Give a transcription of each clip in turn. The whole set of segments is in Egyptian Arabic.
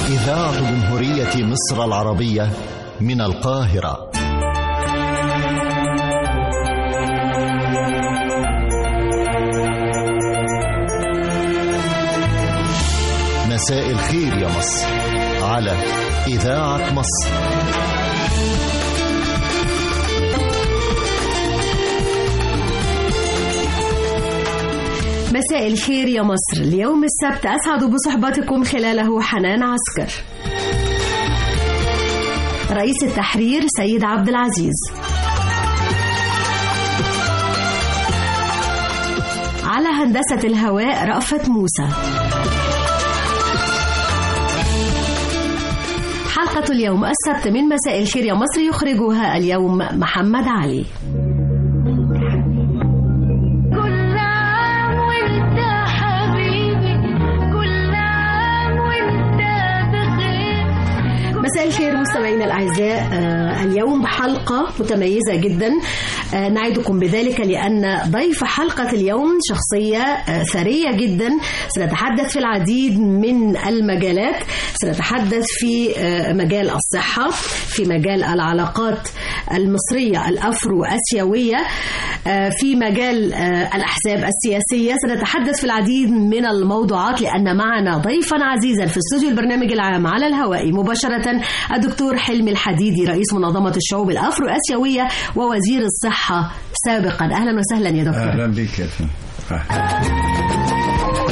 إذاعة جمهورية مصر العربية من القاهرة مساء الخير يا مصر على إذاعة مصر مساء الخير يا مصر اليوم السبت أسعد بصحبتكم خلاله حنان عسكر رئيس التحرير سيد عبد العزيز على هندسة الهواء رأفت موسى حلقة اليوم السبت من مساء الخير يا مصر يخرجها اليوم محمد علي كل عام وانت حبيبي كل عام وانت بخير مساء الخير مستمعينا الاعزاء آه، اليوم حلقه متميزه جدا آه، نعدكم بذلك لان ضيف حلقه اليوم شخصيه آه، ثريه جدا سنتحدث في العديد من المجالات سنتحدث في آه، مجال الصحه في مجال العلاقات المصريه الافرو اسيويه آه، في مجال آه، الاحزاب السياسيه سنتحدث في العديد من الموضوعات لان معنا ضيفا عزيزا في استوديو البرنامج العام على الهواء مباشره الدكتور حلمي الحديدي رئيس منظمه الشعوب الافرو اسيويه ووزير الصحه سابقا اهلا وسهلا يا دكتور اهلا بك يا فندم أهلاً.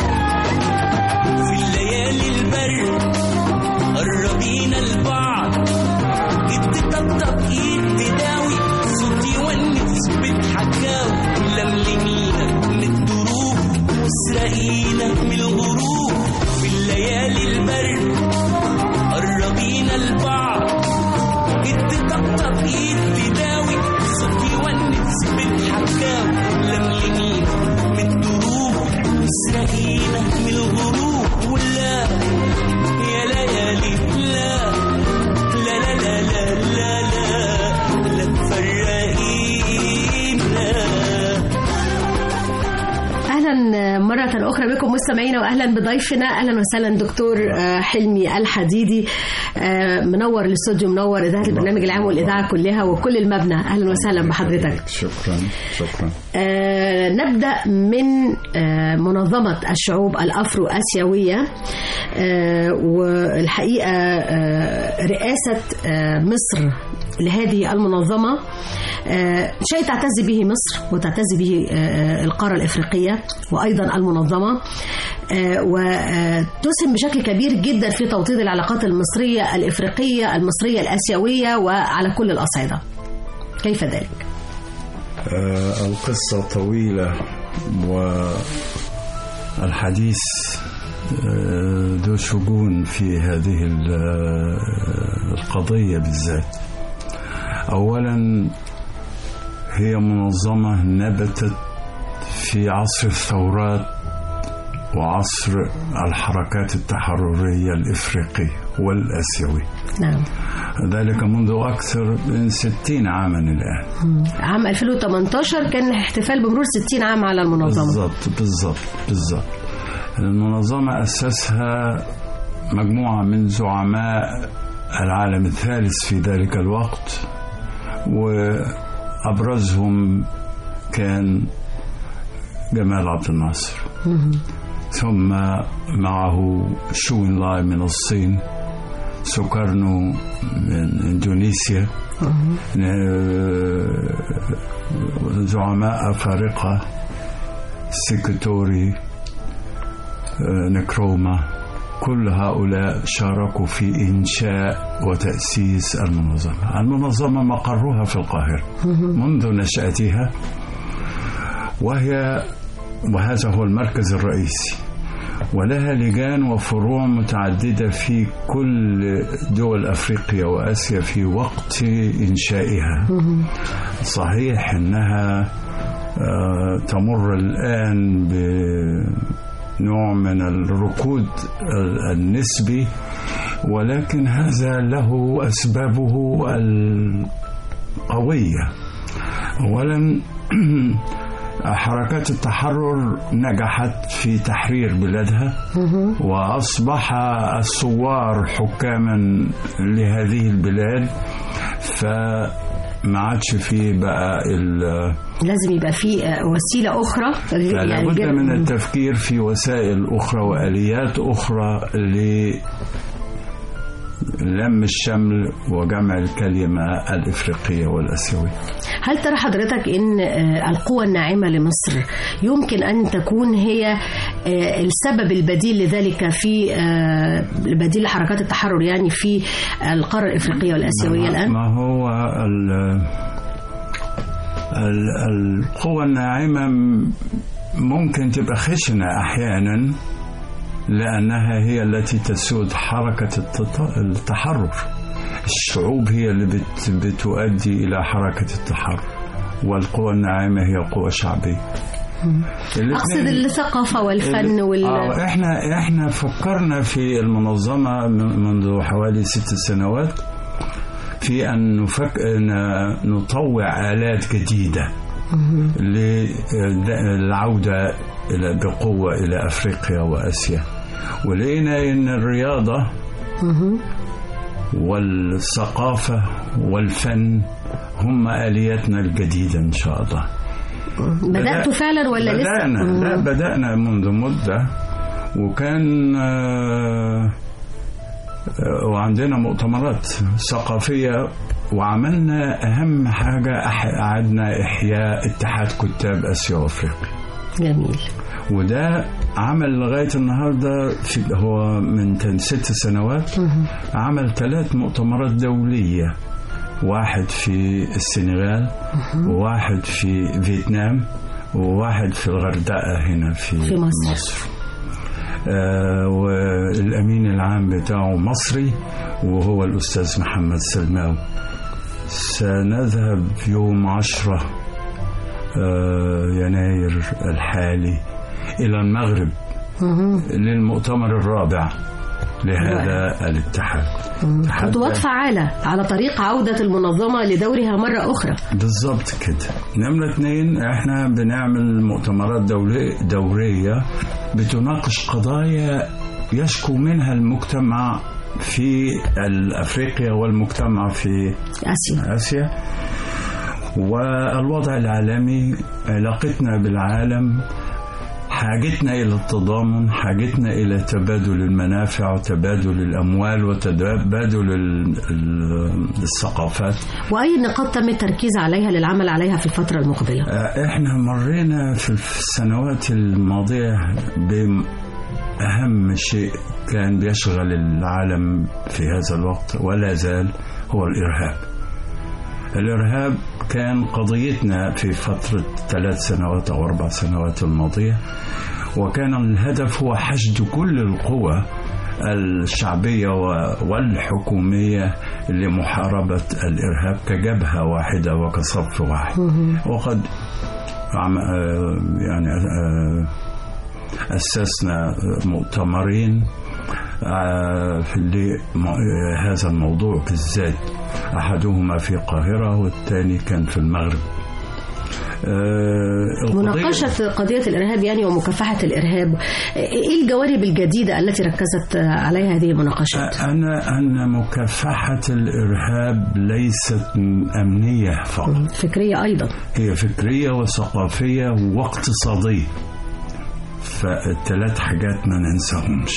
في الليالي البرد قربينا لبعض ايد تطبطب ايد تداوي صوت يونس بتحكاوي لملمينا من الدروب واسرقينا من الغروب في الليالي البرد قربينا لبعض ايد تطبطب ايد تداوي صوت يونس بتحكاوي لملمينا من الدروب واسرقينا من الغروب ولا يا ليالي لا لا لا لا لا لا لا لا تفرقينا اهلا مره اخرى بكم مستمعينا واهلا بضيفنا اهلا وسهلا دكتور آه، حلمي الحديدي آه، منور الاستوديو منور اذاعه البرنامج العام والاذاعه كلها وكل المبنى اهلا وسهلا بحضرتك شكرا شكرا آه، نبدأ من آه، منظمة الشعوب الأفرو آسيوية آه، والحقيقة آه، رئاسة آه، مصر لهذه المنظمة آه، شيء تعتز به مصر وتعتز به آه، القارة الإفريقية وأيضا المنظمة آه، وتسهم بشكل كبير جدا في توطيد العلاقات المصرية الإفريقية المصرية الآسيوية وعلى كل الأصعدة كيف ذلك؟ آه القصة طويلة والحديث آه ذو شجون في هذه ال- آه، القضية بالذات أولا هي منظمة نبتت في عصر الثورات وعصر الحركات التحررية الإفريقية والآسيوية نعم ذلك منذ أكثر من ستين عاما الآن عام 2018 كان احتفال بمرور 60 عام على المنظمة بالضبط بالضبط بالضبط المنظمة أسسها مجموعة من زعماء العالم الثالث في ذلك الوقت وأبرزهم كان جمال عبد الناصر ثم معه شوين لاي من الصين سوكارنو من اندونيسيا آه، زعماء أفارقة سيكتوري آه، نكروما كل هؤلاء شاركوا في إنشاء وتأسيس المنظمة المنظمة مقرها في القاهرة منذ نشأتها وهي وهذا هو المركز الرئيسي ولها لجان وفروع متعددة في كل دول أفريقيا وآسيا في وقت إنشائها صحيح أنها آه، تمر الآن بنوع من الركود ال- النسبي ولكن هذا له أسبابه القوية أولا حركات التحرر نجحت في تحرير بلادها وأصبح الثوار حكاما لهذه البلاد فما عادش فيه بقى ال- لازم يبقى في آه، وسيله اخرى فلا بد جد- من التفكير في وسائل أخرى وآليات أخرى للم الشمل وجمع الكلمة الإفريقية والآسيوية هل ترى حضرتك ان آه، القوى الناعمه لمصر يمكن ان تكون هي آه، السبب البديل لذلك في آه، البديل لحركات التحرر يعني في القاره الافريقيه والاسيويه الان؟ ما هو ال ال القوى الناعمة م- ممكن تبقى خشنة أحيانا لأنها هي التي تسود حركة التط- التحرر الشعوب هي اللي بت بتؤدي إلى حركة التحرر والقوى الناعمة هي قوى شعبية اقصد الاتنين- الثقافه والفن وال آه احنا احنا فكرنا في المنظمه من- منذ حوالي ست سنوات في ان نفك... ن- نطوع الات جديده للعوده الى بقوه الى افريقيا واسيا ولقينا ان الرياضه والثقافه والفن هم الياتنا الجديده ان شاء الله بداتوا فعلا ولا لسه؟ بدأنا لا مم. بدأنا منذ مدة وكان آه، آه، وعندنا مؤتمرات ثقافية وعملنا أهم حاجة أح- أعدنا إحياء اتحاد كتاب آسيا وأفريقيا جميل وده عمل لغاية النهاردة في هو من تن- ست سنوات عمل ثلاث مؤتمرات دولية واحد في السنغال وواحد في فيتنام وواحد في الغردقة هنا في, في مصر. مصر. آه والأمين العام بتاعه مصري وهو الأستاذ محمد سلماوي سنذهب يوم عشرة آه يناير الحالي إلى المغرب للمؤتمر الرابع لهذا الاتحاد اتحاد- خطوات فعاله على طريق عوده المنظمه لدورها مره اخرى بالظبط كده نمرة اتنين احنا بنعمل مؤتمرات دولي دورية بتناقش قضايا يشكو منها المجتمع في افريقيا والمجتمع في اسيا اسيا والوضع العالمي علاقتنا بالعالم حاجتنا الى التضامن حاجتنا الى تبادل المنافع وتبادل الاموال وتبادل ال- ال- الثقافات واي نقاط تم التركيز عليها للعمل عليها في الفتره المقبله احنا مرينا في السنوات الماضية بأهم شيء كان بيشغل العالم في هذا الوقت ولا زال هو الإرهاب الإرهاب كان قضيتنا في فترة ثلاث سنوات أو أربع سنوات الماضية وكان الهدف هو حشد كل القوى الشعبية و- والحكومية لمحاربة الإرهاب كجبهة واحدة وكصف واحد وقد عم آه، يعني آه، أسسنا مؤتمرين آه، في اللي م- آه، هذا الموضوع بالذات أحدهما في القاهرة والثاني كان في المغرب آه، القضية- مناقشه قضيه الارهاب يعني ومكافحه الارهاب ايه الجوانب الجديده التي ركزت عليها هذه المناقشات؟ أنا أن مكافحة الإرهاب ليست أمنية فقط فكريه ايضا هي فكرية وثقافية واقتصادية فالثلاث حاجات ما ننساهمش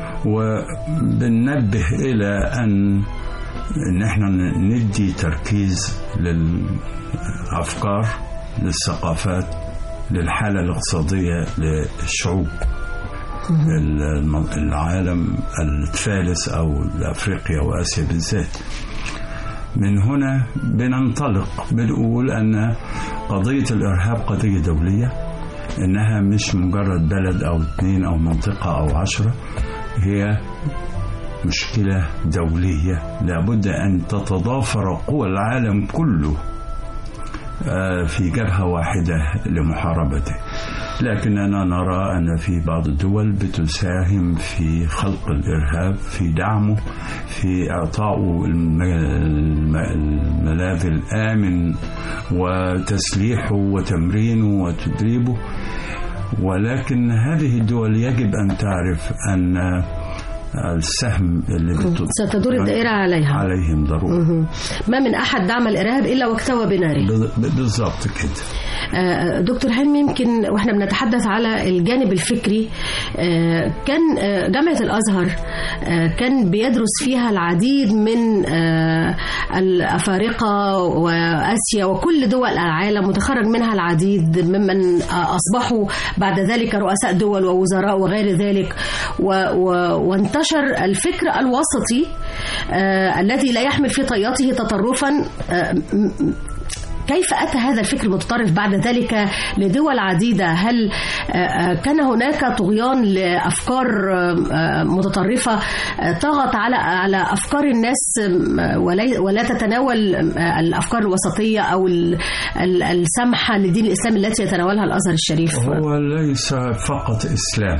وبننبه إلى أن إن إحنا ندي تركيز للأفكار للثقافات للحالة الاقتصادية للشعوب الم- العالم الثالث أو أفريقيا وآسيا بالذات من هنا بننطلق بنقول أن قضية الإرهاب قضية دولية إنها مش مجرد بلد أو اثنين أو منطقة أو عشرة هي مشكلة دولية لابد أن تتضافر قوى العالم كله آه، في جبهة واحدة لمحاربته لكننا نرى أن في بعض الدول بتساهم في خلق الإرهاب في دعمه في إعطائه الم- الم- الملاذ الآمن وتسليحه وتمرينه وتدريبه ولكن هذه الدول يجب أن تعرف أن السهم اللي بت- ستدور الدائرة عليها عليهم ضروري مهم. ما من أحد دعم الإرهاب إلا واكتوى بناره بال- بالضبط كده آه، دكتور حلمي يمكن واحنا بنتحدث على الجانب الفكري آه، كان آه، جامعة الأزهر آه، كان بيدرس فيها العديد من آه، الأفارقة وآسيا وكل دول العالم وتخرج منها العديد ممن آه، أصبحوا بعد ذلك رؤساء دول ووزراء وغير ذلك و- و- وانتشر الفكر الوسطي آه، الذي لا يحمل في طياته تطرفا آه، م- كيف أتى هذا الفكر المتطرف بعد ذلك لدول عديدة هل آه، آه، كان هناك طغيان لأفكار آه، آه، متطرفة آه، طغت على على أفكار الناس آه، ولا ولا تتناول آه، الأفكار الوسطية أو ال- ال- السمحة لدين الإسلام التي يتناولها الأزهر الشريف هو ليس فقط إسلام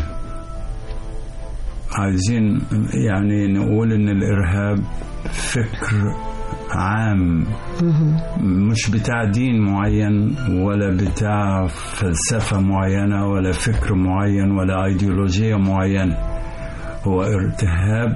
عايزين يعني نقول إن الإرهاب فكر عام مش بتاع دين معين ولا بتاع فلسفة معينة ولا فكر معين ولا أيديولوجية معينة هو ارتهاب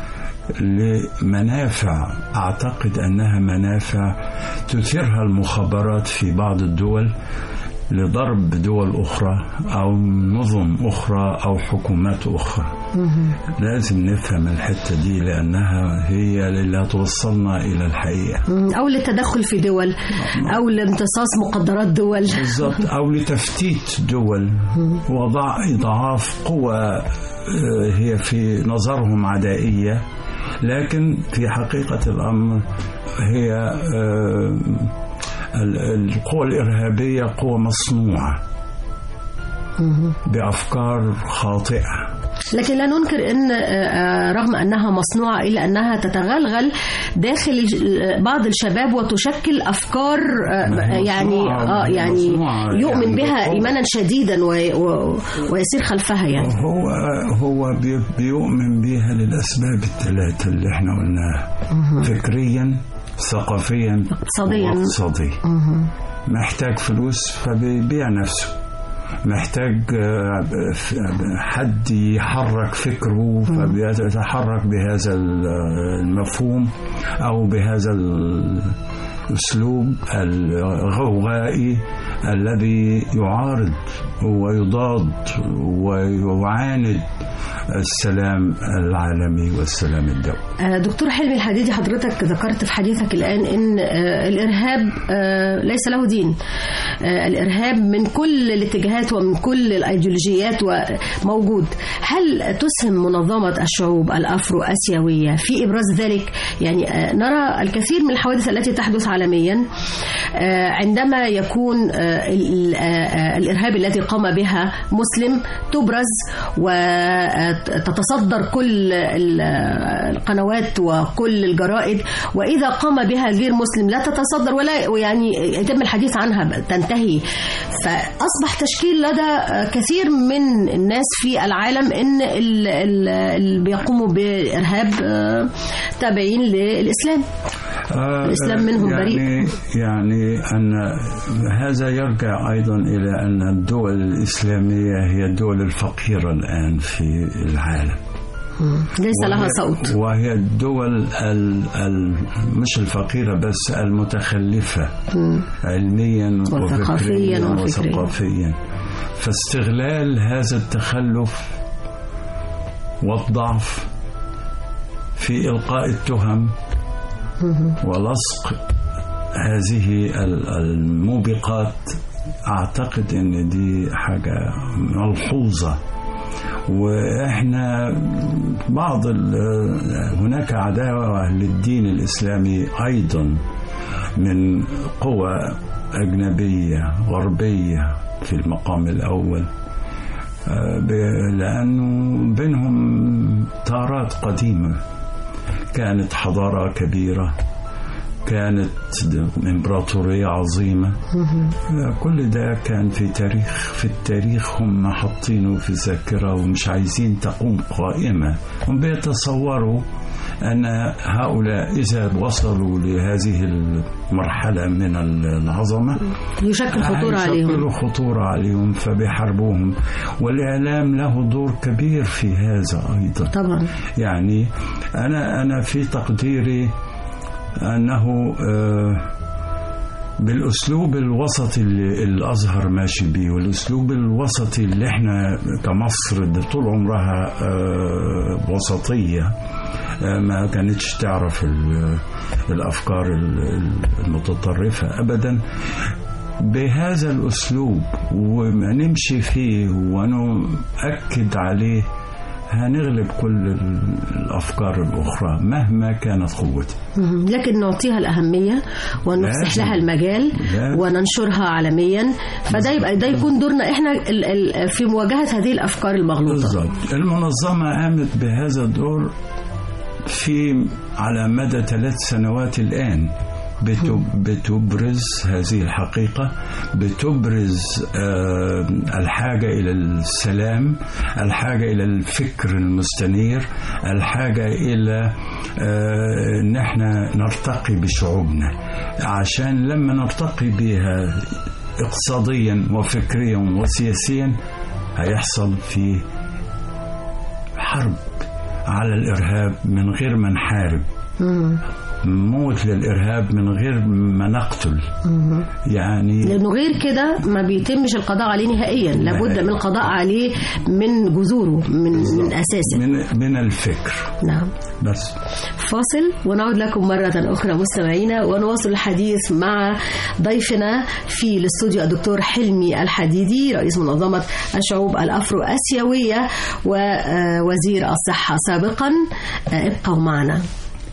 لمنافع أعتقد أنها منافع تثيرها المخابرات في بعض الدول لضرب دول أخرى أو نظم أخرى أو حكومات أخرى لازم نفهم الحتة دي لأنها هي اللي هتوصلنا إلى الحقيقة أو للتدخل في دول أو لامتصاص مقدرات دول بالضبط أو لتفتيت دول وضع إضعاف قوى آه، هي في نظرهم عدائية لكن في حقيقة الأمر هي آه، ال- القوى الإرهابية قوى مصنوعة بأفكار خاطئة لكن لا ننكر ان آه، آه، رغم انها مصنوعه الا انها تتغلغل داخل الج- بعض الشباب وتشكل افكار آه، ما هي يعني مصنوعة، اه يعني مصنوعة يؤمن يعني بها بالقوة. ايمانا شديدا و- و- ويسير خلفها يعني هو هو بي- بيؤمن بيها للأسباب الثلاثة اللي احنا قلناها فكريا ثقافيا اقتصادياً. واقتصاديا محتاج فلوس فبيبيع نفسه محتاج آه، ف- حد يحرك فكره فبيتحرك بهذا ال- المفهوم او بهذا الاسلوب الغوغائي الذي يعارض ويضاد ويعاند السلام العالمي والسلام الدولي آه، دكتور حلمي الحديدي حضرتك ذكرت في حديثك الآن أن آه، الإرهاب آه، ليس له دين آه، الإرهاب من كل الاتجاهات ومن كل الأيديولوجيات موجود هل تسهم منظمة الشعوب الأفرو أسيوية في إبراز ذلك يعني آه، نرى الكثير من الحوادث التي تحدث عالميا آه، عندما يكون آه، ال- آه، آه، الإرهاب الذي قام بها مسلم تبرز وتتصدر كل ال- القنوات وكل الجرائد وإذا قام بها غير مسلم لا تتصدر ولا يعني يتم الحديث عنها تنتهي فأصبح تشكيل لدى كثير من الناس في العالم إن ال- ال- اللي بيقوموا بإرهاب آه، تابعين للإسلام آه، الإسلام منهم بريء. يعني يعني أن هذا يرجع أيضا إلى أن الدول الإسلامية هي الدول الفقيرة الآن في العالم ليس لها وهي- صوت وهي الدول ال ال مش الفقيرة بس المتخلفة علميا وثقافياً وفكريا وفكرياً. وثقافيا فاستغلال هذا التخلف والضعف في إلقاء التهم ولصق هذه ال- الموبقات أعتقد أن دي حاجة ملحوظة واحنا بعض ال- هناك عداوه للدين الاسلامي ايضا من قوى اجنبيه غربيه في المقام الاول آه، ب- لانه بينهم تارات قديمه كانت حضاره كبيره كانت إمبراطورية عظيمة كل ده كان في تاريخ في التاريخ هم حاطينه في ذاكرة ومش عايزين تقوم قائمة هم بيتصوروا أن هؤلاء إذا وصلوا لهذه المرحلة من العظمة يشكل خطورة عليهم هيشكلوا خطورة عليهم فبيحاربوهم والإعلام له دور كبير في هذا أيضا طبعا يعني أنا أنا في تقديري أنه آه، بالأسلوب الوسطي اللي الأزهر ماشي بيه والأسلوب الوسطي اللي احنا كمصر ده طول عمرها آه، وسطية آه، ما كانتش تعرف ال- الأفكار ال- المتطرفة أبدا بهذا الأسلوب ونمشي فيه ونؤكد عليه هنغلب كل ال- الأفكار الأخرى مهما كانت قوتها مهم. لكن نعطيها الأهمية ونفسح لازم. لها المجال لازم. وننشرها عالميا فده يبقى ده يكون دورنا احنا ال- ال- في مواجهة هذه الأفكار المغلوطة بالضبط المنظمة قامت بهذا الدور في على مدى ثلاث سنوات الآن بت- بتبرز هذه الحقيقة بتبرز آه، الحاجة إلى السلام الحاجة إلى الفكر المستنير الحاجة إلى آه، إن احنا نرتقي بشعوبنا عشان لما نرتقي بها اقتصاديا وفكريا وسياسيا هيحصل في حرب على الإرهاب من غير ما نحارب مم. موت للإرهاب من غير ما نقتل مم. يعني لأنه غير كده ما بيتمش القضاء عليه نهائيا لابد من القضاء عليه من جذوره من, من أساسه من من الفكر نعم بس فاصل ونعود لكم مرة أخرى مستمعينا ونواصل الحديث مع ضيفنا في الاستوديو الدكتور حلمي الحديدي رئيس منظمة الشعوب الأفرو آسيوية ووزير الصحة سابقا ابقوا معنا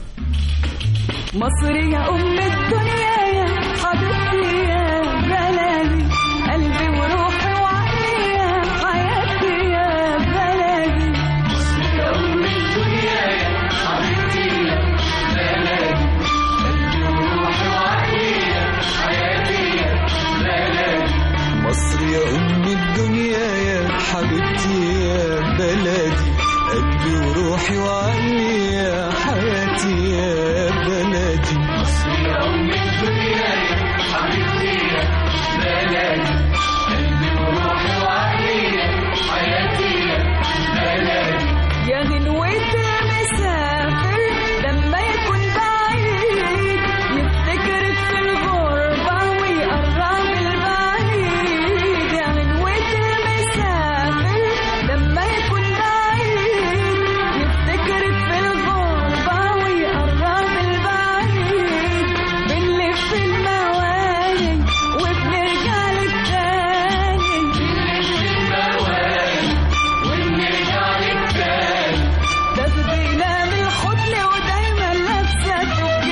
مصر يا أم الدنيا يا حبيبتي يا بلدي قلبي وروحي وعقلي يا حياتي يا بلدي مصر يا أم الدنيا يا حبيبتي يا بلدي قلبي وروحي وعقلي يا حياتي يا بلدي مصر يا أم الدنيا يا حبيبتي يا بلدي قلبي وروحي وعقلي يا حياتي يا بلدي مصر يا أم الدنيا يا حبيبتي يا بلدي قلبي وروحي وعقلي يا حياتي يا بلدي يا غنوة المسافر لما يكون بعيد يفتكرك في الغربة ويقرب البعيد يا غنوة المسافر لما يكون بعيد يفتكرك في الغربة ويقرب البعيد بنلف المواني وبنرجع للتاني بنلف المواني وبنرجع للتاني تاخدينا من الحضن ودايما لابسة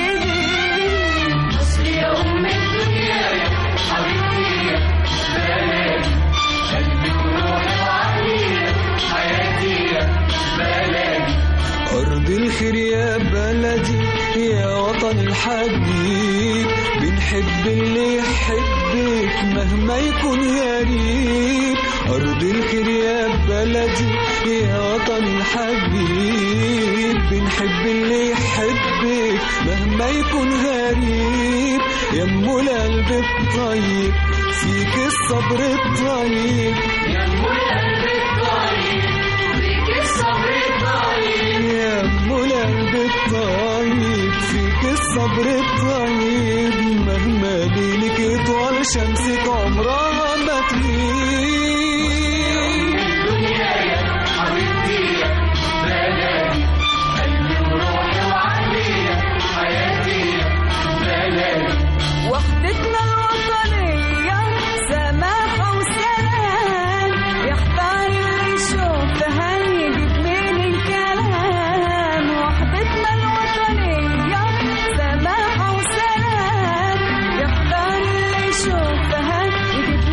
تبجدي مصر يا أم الدنيا يا حبيبتي يا بلدي قلبي وروحي وعقلي يا حياتي يا بلدي أرض الخير يا بلدي يا وطن الحبيب بنحب اللي يحبك مهما يكون غريب أرض الخير يا بلدي يا وطن الحبيب بنحب اللي يحبك مهما يكون غريب يا ام القلب الطيب فيك الصبر الطيب يا أم القلب الطيب فيك الصبر الطيب يا ام القلب الطيب فيك الصبر الطيب مهما ليلك يطول شمسك عمرها ما تغيب الدنيا يا حبيبتي يا بلدي قلبي وروحي وعقلي يا حياتي يا بلدي وحدتنا الوطنية سماحة وسلام يختار اللي يشوفها يجيب من الكلام وحدتنا الوطنية سماحة وسلام يختار اللي يشوفها يجيب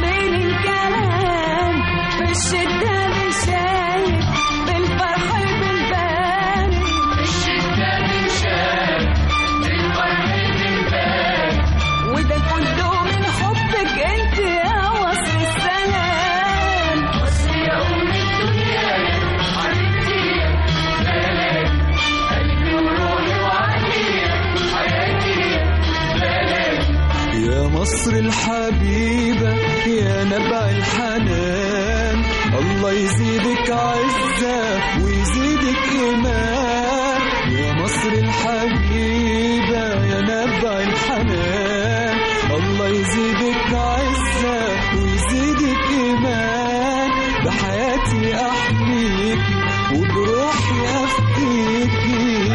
مصر الحبيبة يا نبع الحنان الله يزيدك عزة ويزيدك إيمان يا مصر الحبيبة يا نبع الحنان الله يزيدك عزة ويزيدك إيمان بحياتي أحميكي وبروحي أفديكي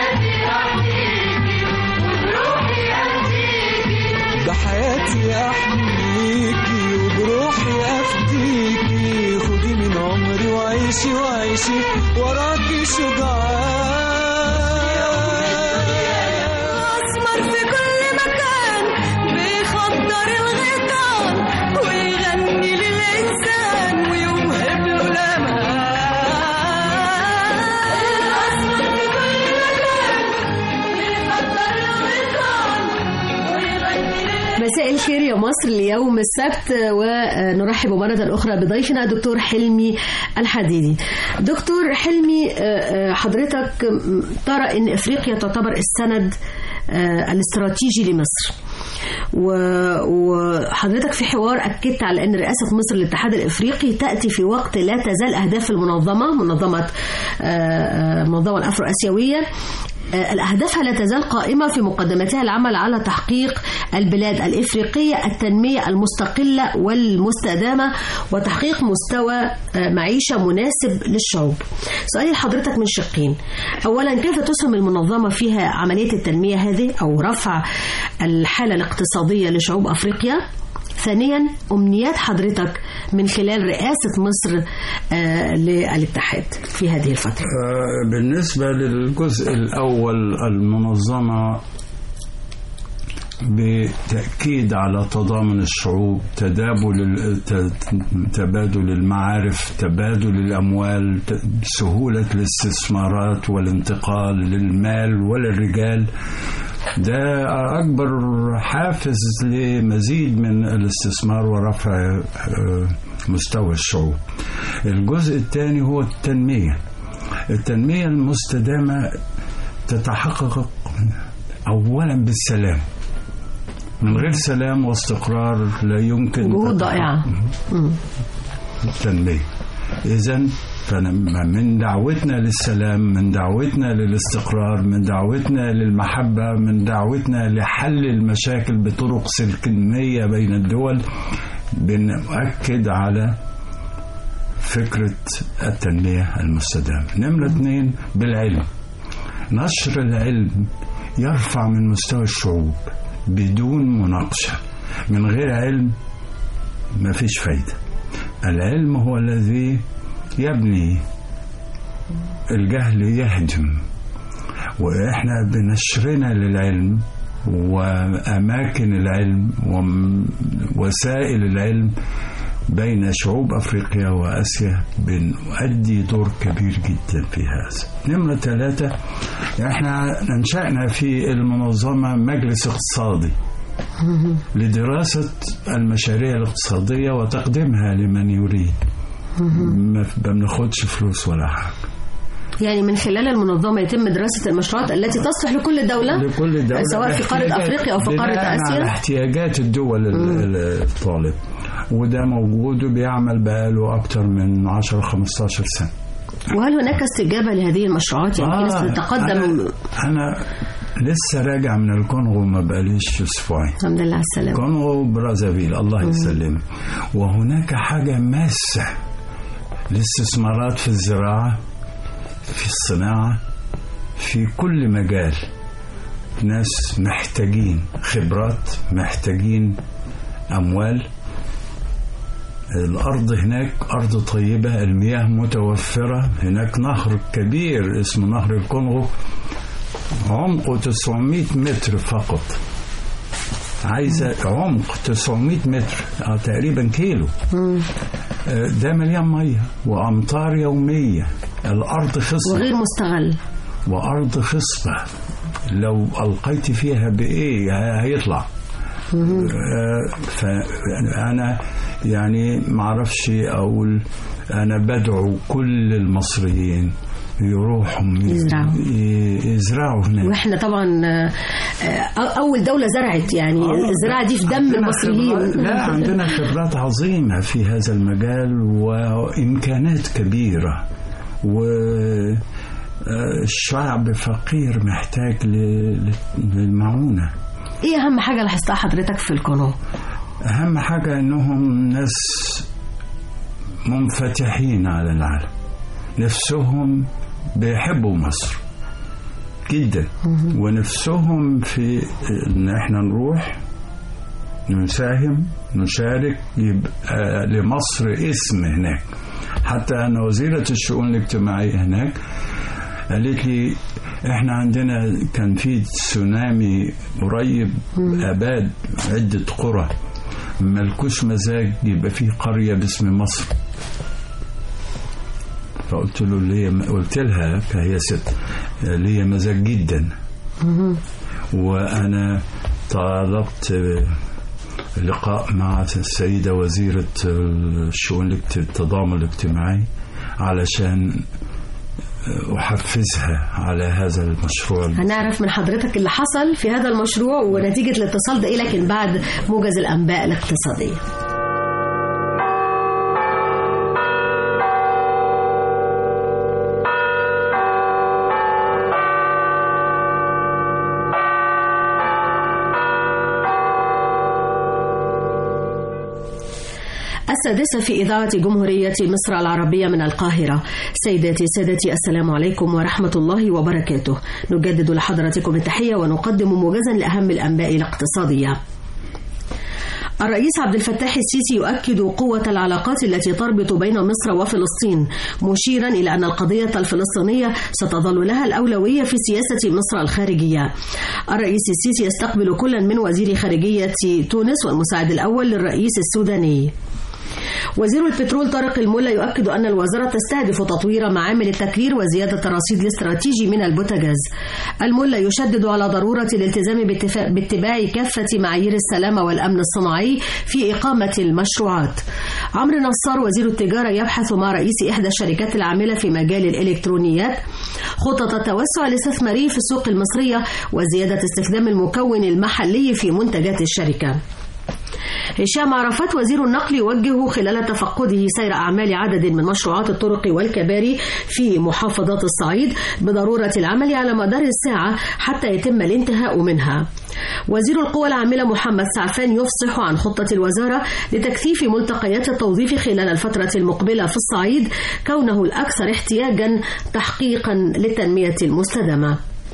بحياتي احميكي وبروحي افديكي خدي من عمري وعيشي وعيشي وراكي شجاعان أسمر في كل مكان بيخضر الغيطان ويغني للإنسان ويوهب له الأمان أسمر في كل مكان بيخضر الغيطان ويغني مساء الخير يا مصر اليوم السبت ونرحب مرة أخرى بضيفنا دكتور حلمي الحديدي دكتور حلمي آه، آه، حضرتك م- ترى أن إفريقيا تعتبر السند آه، الاستراتيجي لمصر و- وحضرتك في حوار أكدت على أن رئاسة مصر للاتحاد الإفريقي تأتي في وقت لا تزال أهداف المنظمة منظمة آه، آه، المنظمة الأفرو آسيوية آه، الأهدافها لا تزال قائمة في مقدمتها العمل على تحقيق البلاد الإفريقية التنمية المستقلة والمستدامة وتحقيق مستوى آه، معيشة مناسب للشعوب سؤالي لحضرتك من شقين أولا كيف تسهم المنظمة فيها عملية التنمية هذه أو رفع الحالة الاقتصادية لشعوب أفريقيا ثانيا أمنيات حضرتك من خلال رئاسة مصر آه، للاتحاد في هذه الفترة آه، بالنسبة للجزء الأول المنظمة بتأكيد على تضامن الشعوب تدابل ال- ت- تبادل المعارف تبادل الأموال ت- سهولة الاستثمارات والانتقال للمال وللرجال ده أكبر حافز لمزيد من الاستثمار ورفع آه، مستوى الشعوب الجزء الثاني هو التنمية التنمية المستدامة تتحقق أولا بالسلام من غير سلام واستقرار لا يمكن جهود ضائعة مم. التنمية إذا من دعوتنا للسلام من دعوتنا للاستقرار من دعوتنا للمحبة من دعوتنا لحل المشاكل بطرق سلمية بين الدول بنؤكد على فكرة التنمية المستدامة نمرة اثنين بالعلم نشر العلم يرفع من مستوى الشعوب بدون مناقشة من غير علم ما فيش فايدة العلم هو الذي يبني الجهل يهدم وإحنا بنشرنا للعلم وأماكن العلم ووسائل العلم بين شعوب أفريقيا وآسيا بنؤدي دور كبير جدا في هذا نمرة ثلاثة احنا انشأنا في المنظمة مجلس اقتصادي لدراسة المشاريع الاقتصادية وتقديمها لمن يريد ما بناخدش فلوس ولا حاجة يعني من خلال المنظمة يتم دراسة المشروعات التي تصلح لكل دولة لكل دولة سواء في قارة باحتياجات- أفريقيا أو في قارة بناء على آسيا احتياجات الدول ال- الطالب وده موجود وبيعمل بقاله أكتر من 10 15 سنة وهل هناك استجابة لهذه المشروعات يعني في ناس بتتقدم أنا, أنا لسه راجع من الكونغو ما بقاليش أسبوعين الحمد لله على السلامة كونغو برازافيل الله يسلم وهناك حاجة ماسة الاستثمارات في الزراعة في الصناعة في كل مجال ناس محتاجين خبرات محتاجين أموال الأرض هناك أرض طيبة المياه متوفرة هناك نهر كبير اسمه نهر الكونغو عمقه 900 متر فقط عايزة عمق 900 متر آه تقريبا كيلو آه، ده مليان مية وأمطار يومية الأرض خصبة وغير مستغل وأرض خصبة لو ألقيت فيها بإيه هيطلع آه، فأنا يعني معرفش أقول أنا بدعو كل المصريين يروحوا يزرعوا. ي- يزرعوا هناك واحنا طبعا آه، آه، اول دوله زرعت يعني آه، الزراعه دي في دم عندنا المصريين خبرات- لا عندنا خبرات عظيمة في هذا المجال وإمكانات كبيرة والشعب فقير محتاج ل- للمعونة ايه اهم حاجه لاحظتها حضرتك في القانون أهم حاجة إنهم ناس منفتحين على العالم نفسهم بيحبوا مصر جدا ونفسهم في إن إحنا نروح نساهم نشارك يبقى لمصر اسم هناك حتى أن وزيرة الشؤون الاجتماعية هناك قالت لي احنا عندنا كان في تسونامي قريب اباد عده قرى ملكوش مزاج يبقى في قريه باسم مصر فقلت له ليه قلت لها فهي ست ليا مزاج جدا وانا طلبت لقاء مع السيدة وزيرة الشؤون الاجت- التضامن الاجتماعي علشان أحفزها على هذا المشروع هنعرف من حضرتك اللي حصل في هذا المشروع ونتيجه الاتصال ده ايه لكن بعد موجز الانباء الاقتصاديه السادسة في إذاعة جمهورية مصر العربية من القاهرة سيداتي سادتي السلام عليكم ورحمة الله وبركاته نجدد لحضراتكم التحية ونقدم موجزا لأهم الأنباء الاقتصادية الرئيس عبد الفتاح السيسي يؤكد قوة العلاقات التي تربط بين مصر وفلسطين مشيرا إلى أن القضية الفلسطينية ستظل لها الأولوية في سياسة مصر الخارجية الرئيس السيسي يستقبل كلا من وزير خارجية تونس والمساعد الأول للرئيس السوداني وزير البترول طارق الملا يؤكد أن الوزارة تستهدف تطوير معامل التكرير وزيادة الرصيد الاستراتيجي من البوتاجاز الملا يشدد على ضرورة الالتزام باتفاق- باتباع كافة معايير السلامة والأمن الصناعي في إقامة المشروعات عمرو نصار وزير التجارة يبحث مع رئيس إحدى الشركات العاملة في مجال الإلكترونيات خطط التوسع الاستثماري في السوق المصرية وزيادة استخدام المكون المحلي في منتجات الشركة هشام عرفات وزير النقل يوجه خلال تفقده سير أعمال عدد من مشروعات الطرق والكباري في محافظات الصعيد بضرورة العمل على مدار الساعة حتى يتم الانتهاء منها وزير القوى العاملة محمد سعفان يفصح عن خطة الوزارة لتكثيف ملتقيات التوظيف خلال الفترة المقبلة في الصعيد كونه الأكثر احتياجا تحقيقا للتنمية المستدامة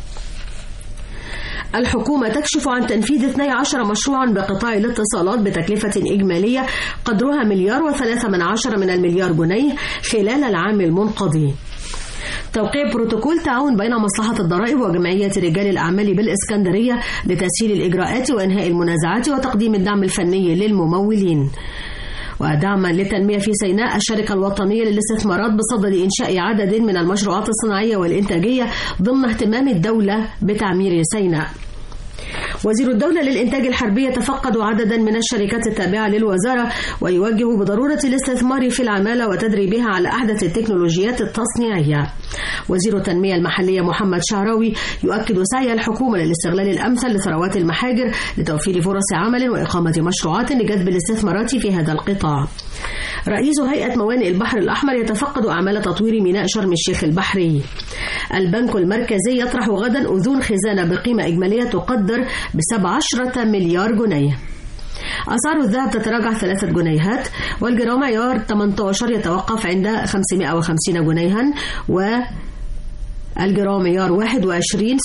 الحكومة تكشف عن تنفيذ 12 مشروعا بقطاع الاتصالات بتكلفة إجمالية قدرها مليار وثلاثة من عشرة من المليار جنيه خلال العام المنقضي توقيع بروتوكول تعاون بين مصلحة الضرائب وجمعية رجال الأعمال بالإسكندرية لتسهيل الإجراءات وإنهاء المنازعات وتقديم الدعم الفني للممولين ودعما للتنمية في سيناء الشركة الوطنية للاستثمارات بصدد إنشاء عدد من المشروعات الصناعية والإنتاجية ضمن اهتمام الدولة بتعمير سيناء وزير الدولة للإنتاج الحربي يتفقد عددا من الشركات التابعة للوزارة ويوجه بضرورة الاستثمار في العمالة وتدريبها على أحدث التكنولوجيات التصنيعية وزير التنمية المحلية محمد شعراوي يؤكد سعي الحكومة للاستغلال الأمثل لثروات المحاجر لتوفير فرص عمل وإقامة مشروعات لجذب الاستثمارات في هذا القطاع رئيس هيئة موانئ البحر الأحمر يتفقد أعمال تطوير ميناء شرم الشيخ البحري البنك المركزي يطرح غدا أذون خزانة بقيمة إجمالية تقدر بسبع عشرة مليار جنيه أسعار الذهب تتراجع ثلاثة جنيهات والجرام عيار 18 يتوقف عند 550 جنيها و الجرام عيار 21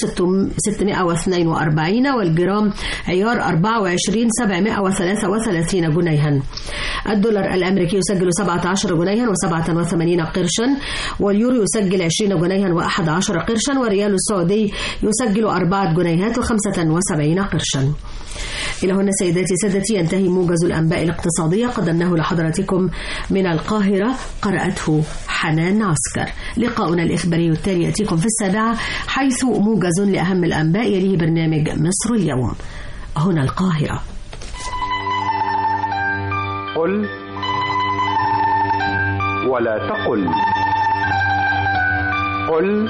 642 والجرام عيار 24 733 جنيها الدولار الأمريكي يسجل 17 جنيها و87 قرشا واليورو يسجل 20 جنيها و11 قرشا والريال السعودي يسجل 4 جنيهات و75 قرشا إلى هنا سيداتي سادتي ينتهي موجز الأنباء الاقتصادية قدمناه لحضراتكم من القاهرة قرأته حنان عسكر لقاؤنا الإخباري التالي يأتيكم في السابعة حيث موجز لأهم الأنباء يليه برنامج مصر اليوم هنا القاهرة قل ولا تقل قل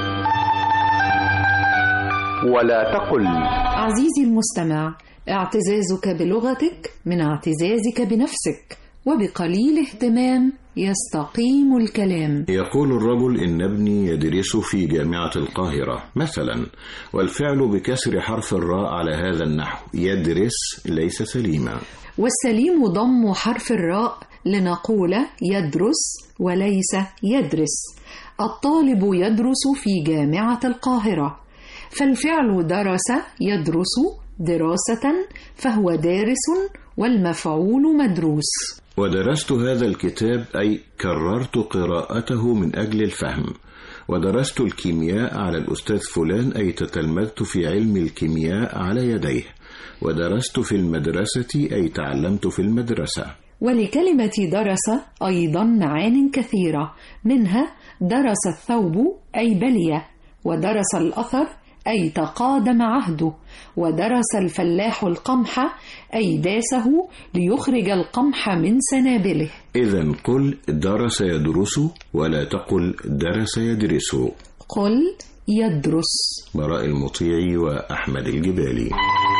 ولا تقل عزيزي المستمع اعتزازك بلغتك من اعتزازك بنفسك وبقليل اهتمام يستقيم الكلام يقول الرجل إن ابني يدرس في جامعة القاهرة مثلا والفعل بكسر حرف الراء على هذا النحو يدرس ليس سليما والسليم ضم حرف الراء لنقول يدرس وليس يدرس الطالب يدرس في جامعة القاهرة فالفعل درس يدرس دراسة فهو دارس والمفعول مدروس ودرست هذا الكتاب أي كررت قراءته من أجل الفهم ودرست الكيمياء على الأستاذ فلان أي تتلمذت في علم الكيمياء على يديه ودرست في المدرسة أي تعلمت في المدرسة ولكلمة درس أيضا معان كثيرة منها درس الثوب أي بلي ودرس الأثر أي تقادم عهده ودرس الفلاح القمح أي داسه ليخرج القمح من سنابله إذا قل درس يدرس ولا تقل درس يدرس قل يدرس براء المطيع وأحمد الجبالي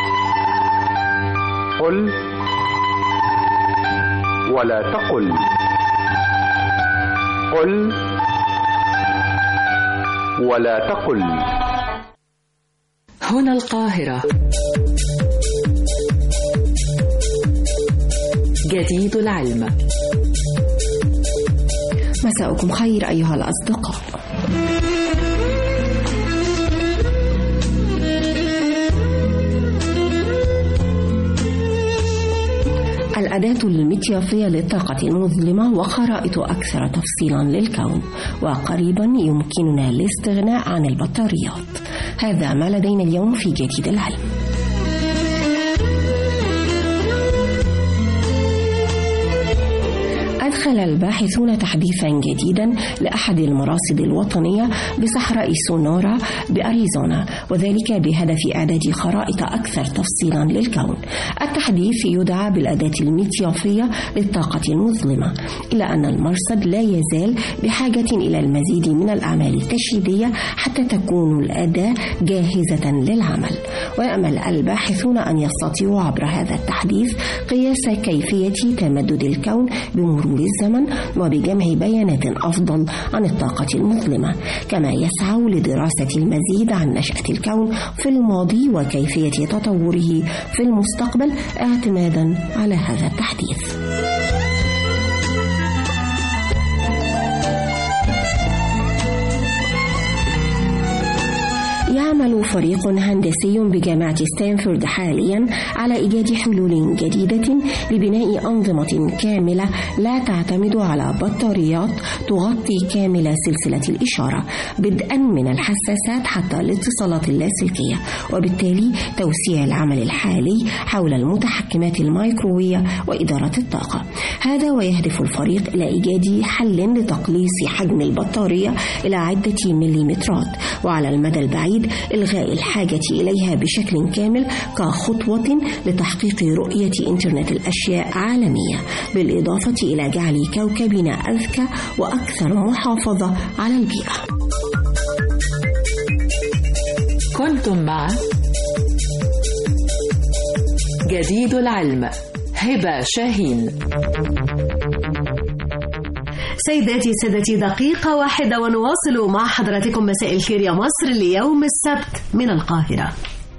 قل ولا تقل قل ولا تقل هنا القاهرة جديد العلم مساءكم خير أيها الأصدقاء الأداة المكيافية للطاقة المظلمة وخرائط أكثر تفصيلا للكون وقريبا يمكننا الاستغناء عن البطاريات هذا ما لدينا اليوم في جديد العلم أدخل الباحثون تحديثا جديدا لأحد المراصد الوطنية بصحراء سونورا بأريزونا وذلك بهدف إعداد خرائط أكثر تفصيلا للكون التحديث يدعى بالأداة الميتيوفية للطاقة المظلمة إلا أن المرصد لا يزال بحاجة إلى المزيد من الأعمال التشييدية حتى تكون الأداة جاهزة للعمل ويأمل الباحثون أن يستطيعوا عبر هذا التحديث قياس كيفية تمدد الكون بمرور الزمن وبجمع بيانات أفضل عن الطاقة المظلمة كما يسعوا لدراسة المزيد عن نشأة الكون في الماضي وكيفية تطوره في المستقبل اعتمادا على هذا التحديث يعمل فريق هندسي بجامعة ستانفورد حاليا على إيجاد حلول جديدة لبناء أنظمة كاملة لا تعتمد على بطاريات تغطي كامل سلسلة الإشارة بدءا من الحساسات حتى الاتصالات اللاسلكية وبالتالي توسيع العمل الحالي حول المتحكمات الميكرووية وإدارة الطاقة هذا ويهدف الفريق إلى إيجاد حل لتقليص حجم البطارية إلى عدة مليمترات وعلى المدى البعيد إلغاء الحاجة إليها بشكل كامل كخطوة لتحقيق رؤية إنترنت الأشياء عالمية بالإضافة إلى جعل كوكبنا أذكى وأكثر محافظة على البيئة كنتم مع جديد العلم هبة شاهين سيداتي سادتي دقيقة واحدة ونواصل مع حضراتكم مساء الخير يا مصر ليوم السبت من القاهرة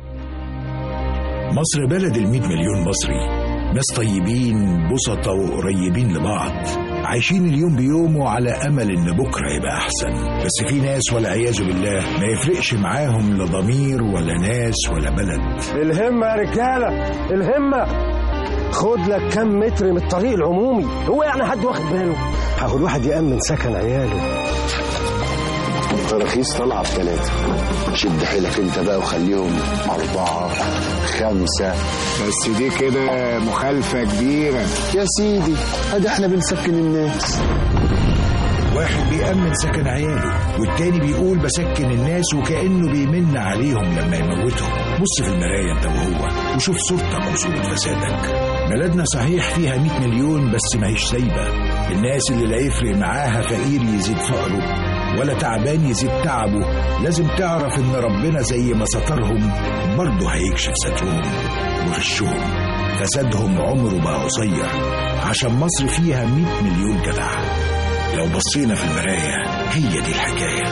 مصر بلد المئة مليون مصري ناس طيبين بسطة وقريبين لبعض عايشين اليوم بيومه على أمل إن بكرة يبقى أحسن بس في ناس والعياذ بالله ما يفرقش معاهم لا ضمير ولا ناس ولا بلد الهمة يا رجالة الهمة خد لك كم متر من الطريق العمومي هو يعني حد واخد باله هاخد واحد يأمن سكن عياله تراخيص طالعة بثلاثة شد حيلك انت بقى وخليهم أربعة خمسة بس دي كده مخالفة كبيرة يا سيدي ادي احنا بنسكن الناس واحد بيأمن سكن عياله والتاني بيقول بسكن الناس وكأنه بيمن عليهم لما يموتهم بص في المراية انت وهو وشوف صورتك وصورة فسادك بلدنا صحيح فيها 100 مليون بس ما هيش سايبة الناس اللي لا يفرق معاها فقير يزيد فقره ولا تعبان يزيد تعبه لازم تعرف ان ربنا زي ما سترهم برضه هيكشف سترهم وغشهم فسادهم عمره بقى قصير عشان مصر فيها 100 مليون جدع لو بصينا في المراية هي دي الحكاية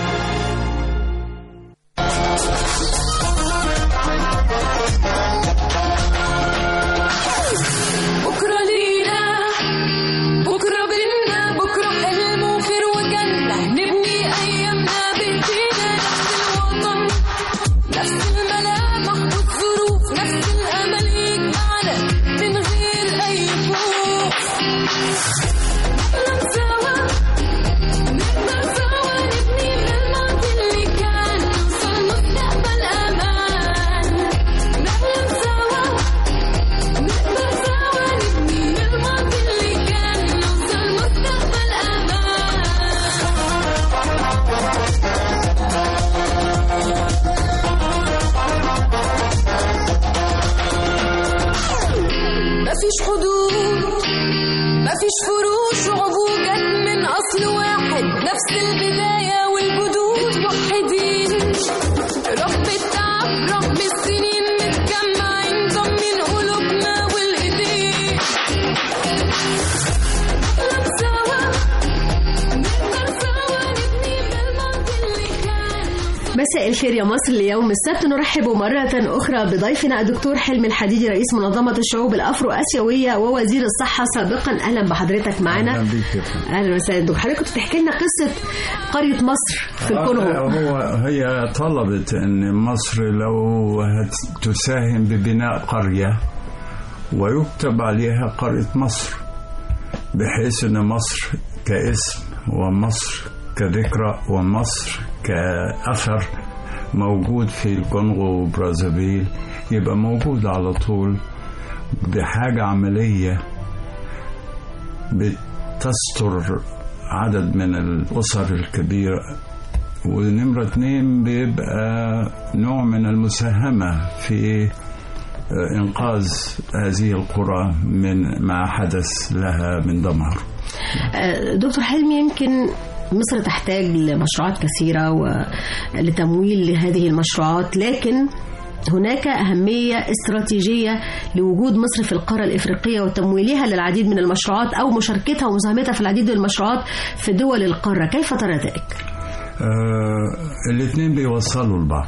بكرة لينا بكرة بينا بكرة حلم وخير وجنة نبني أيامنا بإيدينا نفس الوطن نفس الملامح والظروف نفس الأمل يجمعنا من غير أي خوف نحلم سوا نقدر سوا نبني من الماضي اللي كان نوصل مستقبل أمان نحلم سوا نقدر سوا نبني من الماضي اللي كان نوصل مستقبل أمان مفيش حدود مفيش فروق شعوب وجت من أصل واحد نفس البداية والجدود موحدين رغم التعب رغم السنين متجمعين ضمن قلوبنا والإيدين نحلم سوا نقدر سوا نبني من الماضي اللي كان مساء الخير يا مصر ليوم السبت نرحب مرة أخرى بضيفنا الدكتور حلمي الحديدي رئيس منظمة الشعوب الأفرو آسيوية ووزير الصحة سابقا أهلا بحضرتك معنا أهلا بيك يا فندم. أهلا وسهلا دكتور حضرتك كنت بتحكي لنا قصة قرية مصر في آه، الكونغو هو هي طلبت ان مصر لو هت- تساهم ببناء قريه ويكتب عليها قريه مصر بحيث ان مصر كاسم ومصر كذكرى ومصر كاثر موجود في الكونغو وبرازافيل يبقى موجود على طول بحاجه عمليه بتستر عدد من الأسر الكبيرة ونمرة اتنين بيبقى نوع من المساهمة في إنقاذ هذه القرى من ما حدث لها من دمار آه، دكتور حلمي يمكن مصر تحتاج لمشروعات كثيرة ولتمويل لهذه المشروعات لكن هناك أهمية استراتيجية لوجود مصر في القارة الإفريقية وتمويلها للعديد من المشروعات أو مشاركتها ومساهمتها في العديد من المشروعات في دول القارة كيف ترى ذلك؟ آه الاثنين بيوصلوا لبعض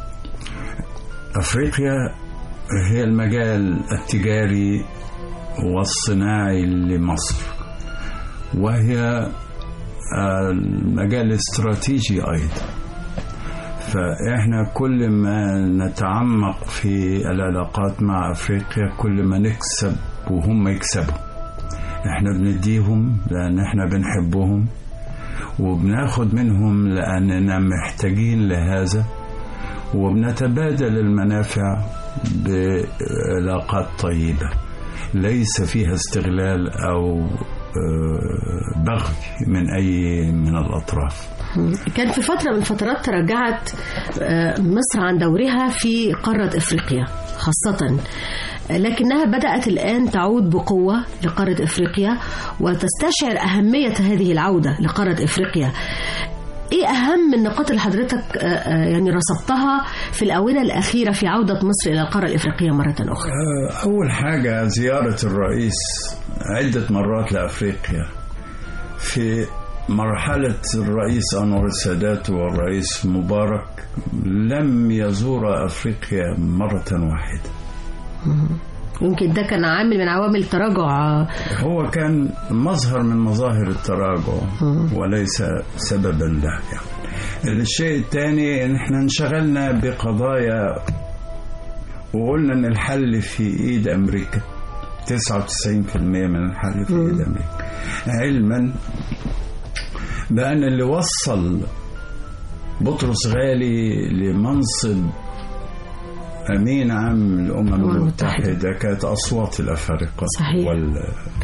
أفريقيا هي المجال التجاري والصناعي لمصر وهي المجال الاستراتيجي أيضا فإحنا كل ما نتعمق في العلاقات مع أفريقيا كل ما نكسب وهم يكسبوا إحنا بنديهم لأن إحنا بنحبهم وبناخد منهم لأننا محتاجين لهذا وبنتبادل المنافع بعلاقات طيبة ليس فيها استغلال أو آه، بغي من أي من الأطراف كان في فترة من فترات تراجعت آه، مصر عن دورها في قارة إفريقيا خاصة لكنها بدأت الآن تعود بقوة لقارة إفريقيا وتستشعر أهمية هذه العودة لقارة إفريقيا إيه أهم النقاط اللي حضرتك آه، آه، يعني رصدتها في الآونة الأخيرة في عودة مصر إلى القارة الإفريقية مرة أخرى؟ آه، أول حاجة زيارة الرئيس عدة مرات لأفريقيا في مرحلة الرئيس أنور السادات والرئيس مبارك لم يزور أفريقيا مرة واحدة يمكن ده كان عامل من عوامل تراجع هو كان مظهر من مظاهر التراجع وليس سببا له يعني. الشيء الثاني ان احنا انشغلنا بقضايا وقلنا ان الحل في ايد امريكا 99% من الحل في ايد امريكا علما بان اللي وصل بطرس غالي لمنصب امين عام الامم المتحده كانت اصوات الافارقه صحيح. وال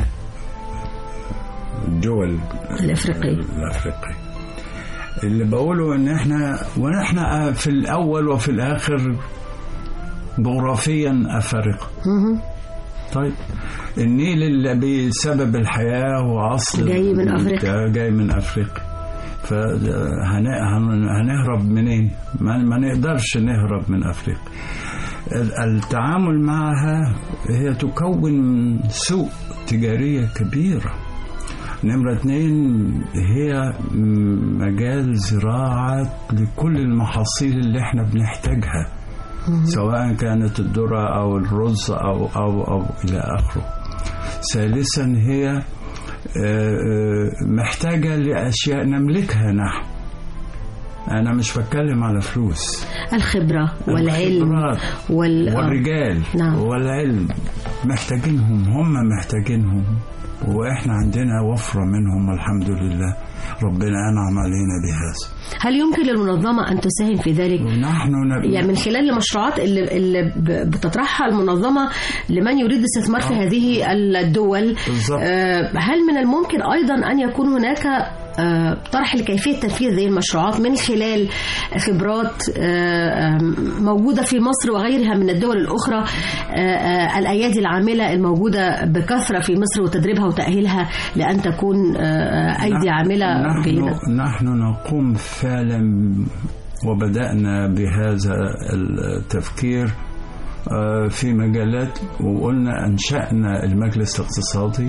الدول الإفريقية الافريقيه اللي بقوله ان احنا ونحن في الاول وفي الاخر جغرافيا افارقه طيب النيل اللي بسبب الحياه هو اصل جاي من الوجود أفريقيا. ده جاي من افريقيا فهنهرب منين ما, ما نقدرش نهرب من أفريقيا ال- التعامل معها هي تكون سوق تجارية كبيرة نمرة اتنين هي م- مجال زراعة لكل المحاصيل اللي احنا بنحتاجها سواء كانت الذرة أو الرز أو أو أو إلى آخره ثالثا هي آه، آه، محتاجة لأشياء نملكها نحن أنا مش بتكلم على فلوس الخبرة والعلم الخبرات وال... آه. والرجال نعم. والعلم محتاجينهم هم محتاجينهم واحنا عندنا وفرة منهم الحمد لله ربنا أنعم علينا بهذا هل يمكن للمنظمة أن تساهم في ذلك؟ ونحن نب... يعني من خلال المشروعات اللي, اللي ب- بتطرحها المنظمة لمن يريد الاستثمار في هذه الدول بالظبط. آه، هل من الممكن أيضا أن يكون هناك آه، طرح لكيفية تنفيذ هذه المشروعات من خلال خبرات آه، آم، موجودة في مصر وغيرها من الدول الأخرى آه، آه، الأيادي العاملة الموجودة بكثرة في مصر وتدريبها وتأهيلها لأن تكون آه، آه، أيدي عاملة جيدة نحن, نحن نقوم فعلا وبدأنا بهذا التفكير آه، في مجالات وقلنا أنشأنا المجلس الاقتصادي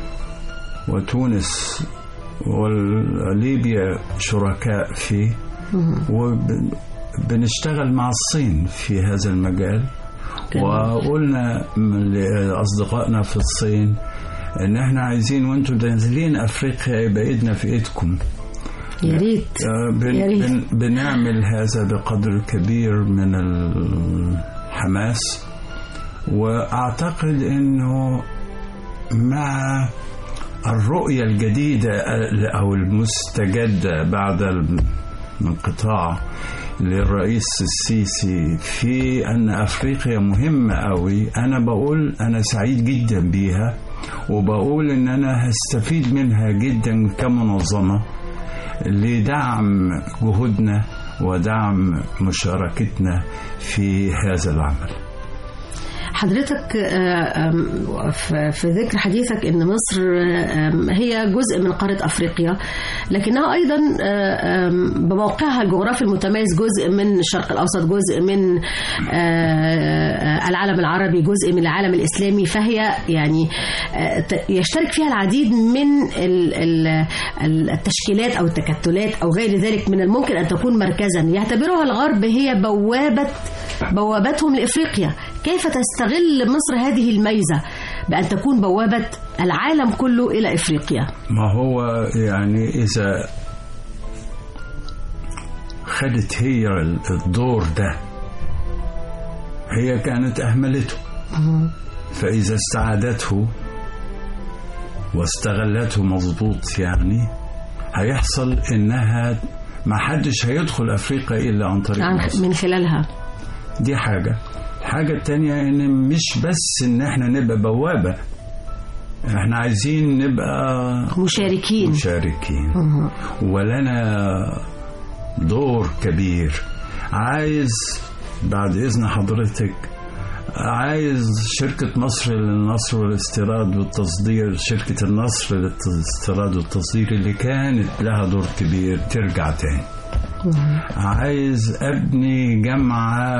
وتونس وليبيا شركاء فيه وبنشتغل مع الصين في هذا المجال وقلنا من لأصدقائنا في الصين ان احنا عايزين وانتم نازلين افريقيا يبقى ايدنا في ايدكم يا ريت آه، بن يا ريت. بن بنعمل هذا بقدر كبير من الحماس واعتقد انه مع الرؤية الجديدة أو المستجدة بعد الانقطاع للرئيس السيسي في أن أفريقيا مهمة أوي أنا بقول أنا سعيد جدا بيها وبقول إن أنا هستفيد منها جدا كمنظمة لدعم جهودنا ودعم مشاركتنا في هذا العمل حضرتك آه، آم، في في ذكر حديثك ان مصر آه، آم، هي جزء من قاره افريقيا لكنها ايضا آه، آم، بموقعها الجغرافي المتميز جزء من الشرق الاوسط جزء من آه، آه، العالم العربي جزء من العالم الاسلامي فهي يعني آه، ت- يشترك فيها العديد من ال- ال- ال- التشكيلات او التكتلات او غير ذلك من الممكن ان تكون مركزا يعتبرها الغرب هي بوابه بوابتهم لافريقيا كيف تستغل مصر هذه الميزه بان تكون بوابه العالم كله الى افريقيا ما هو يعني إذا خدت هي الدور ده هي كانت أهملته فإذا استعادته واستغلته مظبوط يعني هيحصل إنها ما حدش هيدخل أفريقيا إلا عن طريق عن- مصر من خلالها دي حاجة الحاجة التانية إن مش بس إن إحنا نبقى بوابة إحنا عايزين نبقى مشاركين مشاركين ولنا دور كبير عايز بعد إذن حضرتك عايز شركة مصر للنصر والاستيراد والتصدير شركة النصر للاستيراد والتصدير اللي كانت لها دور كبير ترجع تاني عايز أبني جامعة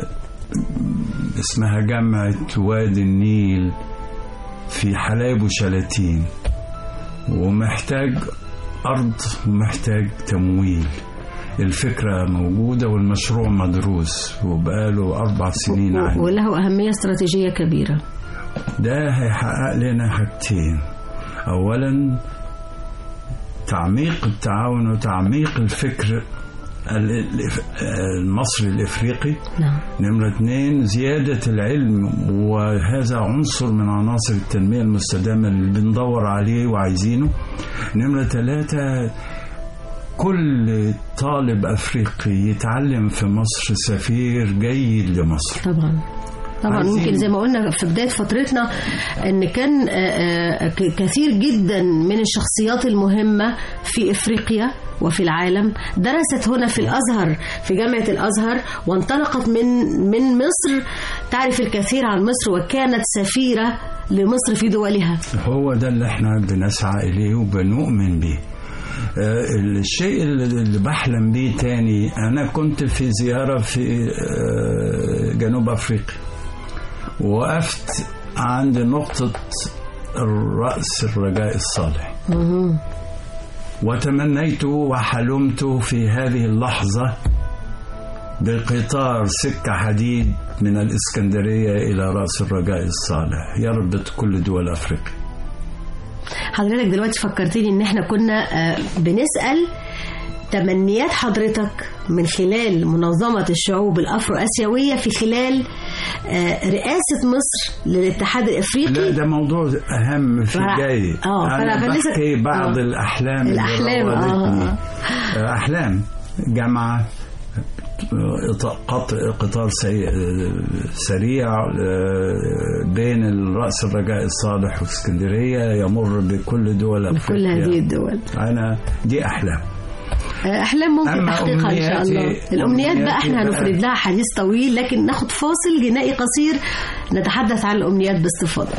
اسمها جامعة وادي النيل في حلايب وشلاتين ومحتاج أرض ومحتاج تمويل الفكرة موجودة والمشروع مدروس وبقاله أربع سنين عندي وله اهميه استراتيجيه كبيره ده هيحقق لنا حاجتين أولا تعميق التعاون وتعميق الفكر ال- ال- المصري الإفريقي نعم نمرة اثنين زيادة العلم وهذا عنصر من عناصر التنمية المستدامة اللي بندور عليه وعايزينه نمرة ثلاثة كل طالب أفريقي يتعلم في مصر سفير جيد لمصر طبعا طبعا عايزين- ممكن زي ما قلنا في بدايه فترتنا ان كان آه، آه، ك- كثير جدا من الشخصيات المهمه في افريقيا وفي العالم درست هنا في الازهر في جامعه الازهر وانطلقت من من مصر تعرف الكثير عن مصر وكانت سفيره لمصر في دولها هو ده اللي احنا بنسعى إليه وبنؤمن به آه، الشيء اللي اللي بحلم بيه تاني أنا كنت في زيارة في آه، جنوب أفريقيا وقفت عند نقطة الرأس الرجاء الصالح وتمنيت وحلمت في هذه اللحظة بقطار سكة حديد من الإسكندرية إلى رأس الرجاء الصالح يربط كل دول أفريقيا حضرتك دلوقتي فكرتني ان احنا كنا آه، بنسأل تمنيات حضرتك من خلال منظمة الشعوب الأفرو آسيوية في خلال آه، رئاسة مصر للاتحاد الإفريقي لا ده موضوع أهم في فرع- جاي آه، أنا فرع- فلسه- بحكي بعض آه. الأحلام الأحلام، اللي راودتني. آه. آه، أحلام جامعة قط- قطع قطار سي- سريع آه، بين الرأس الرجاء الصالح واسكندرية يمر بكل دول بكل أفريقيا هذه الدول أنا دي أحلام آه، أحلام ممكن أما تحقيقها إن شاء أمنياتي- الله الأمنيات بقى احنا أمنياتي بقى- هنفرد لها حديث طويل لكن ناخد فاصل غنائي قصير نتحدث عن الأمنيات باستفاضة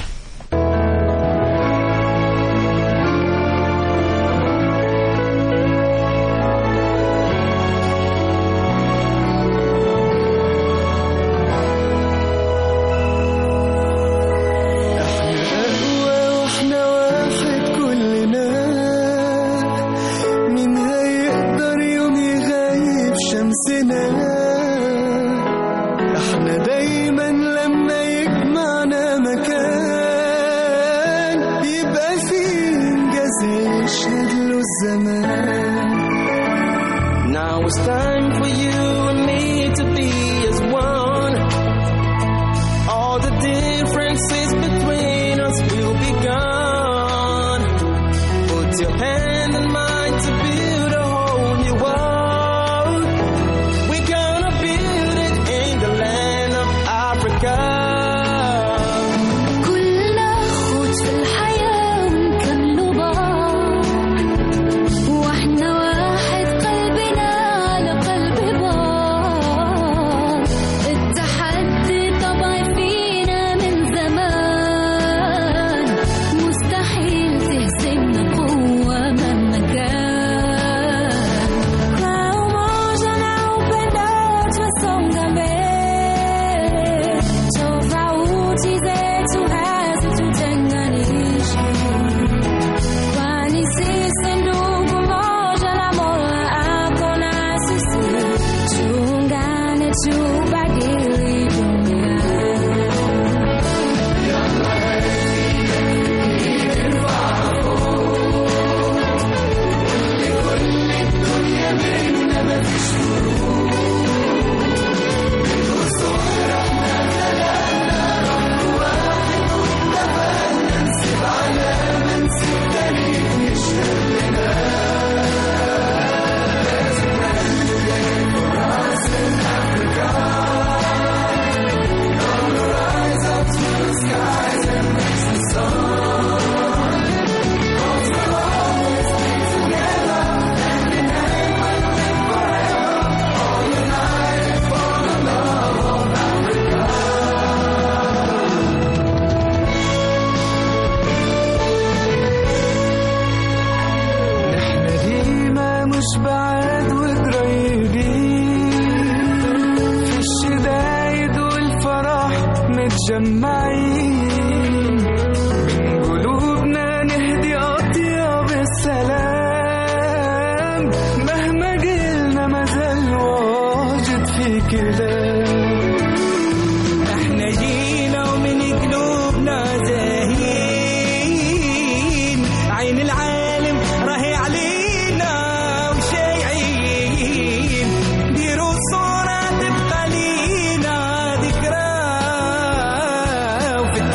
أقوى وإحنا واحد كلنا مين هيقدر يوم يغيب شمسنا احنا دايما لما يجمعنا مكان يبقى فيه إنجاز يشهد له الزمان Now it's time for you and me to be as one. All the differences between us will be gone. Put your hand in mine to build a whole new world. We're gonna build it in the land of Africa. كلنا خد في الحياة ونكملوا بعض واحنا واحد قلبنا على قلب بعض التحدي طبعا فينا من زمان مستحيل تهزمنا قوة مهما كان Qual moja na upendot songa me tofauti zetu hazitutenganishi kwani sisi ndugu moja na Mola ako na sisi tuungane tubadili dunia احنا ديما مش بعاد وقريبين في الشدايد والفرح متجمعين من قلوبنا نهدي أطيب السلام مهما قلنا مازال واجد في كلام احنا جينا ومن قلوبنا زاهين عين العالم راهي علينا وشايعين ديروا الصورة تبقى لينا ذكرى وفي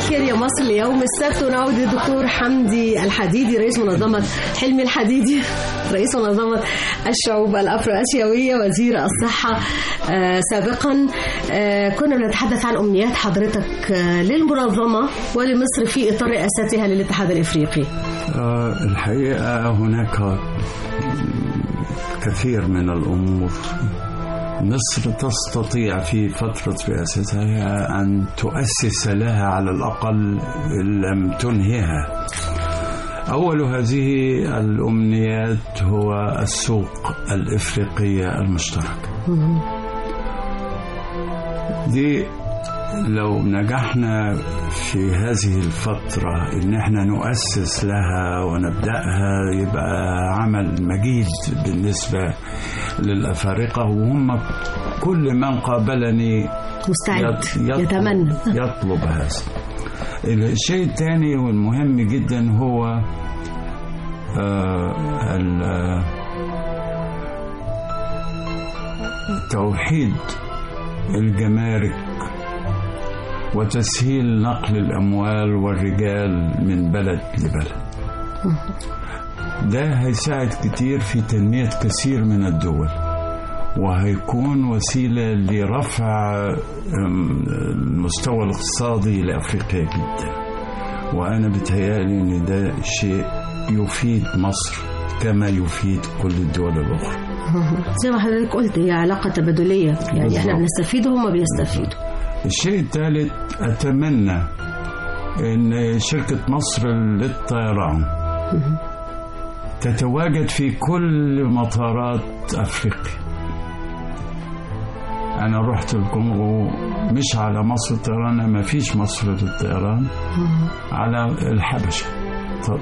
الخير يا مصر ليوم السبت ونعود للدكتور حمدي الحديدي رئيس منظمة حلمي الحديدي رئيس منظمة الشعوب الأفرو آسيوية وزير الصحة آه، سابقا آه، كنا نتحدث عن أمنيات حضرتك آه، للمنظمة ولمصر في إطار رئاستها للاتحاد الإفريقي آه، الحقيقة هناك كثير من الأمور مصر تستطيع في فترة رئاستها أن تؤسس لها على الأقل إن لم تنهيها أول هذه الأمنيات هو السوق الإفريقية المشترك دي لو نجحنا في هذه الفترة إن احنا نؤسس لها ونبدأها يبقى عمل مجيد بالنسبة للأفارقة وهم كل من قابلني مستعد يط- يتمنى يطلب هذا الشيء الثاني والمهم جدا هو آه، ال- آه، توحيد الجمارك وتسهيل نقل الأموال والرجال من بلد لبلد ده هيساعد كتير في تنمية كثير من الدول وهيكون وسيلة لرفع أم، المستوى الاقتصادي لأفريقيا جدا وأنا بتهيألي إن ده شيء يفيد مصر كما يفيد كل الدول الأخرى زي ما حضرتك قلت هي علاقة تبادلية يعني احنا بالظبط. بنستفيد وهم بيستفيدوا الشيء الثالث أتمنى أن شركة مصر للطيران تتواجد في كل مطارات أفريقيا أنا رحت الكونغو مش على مصر الطيران ما فيش مصر للطيران على الحبشة طب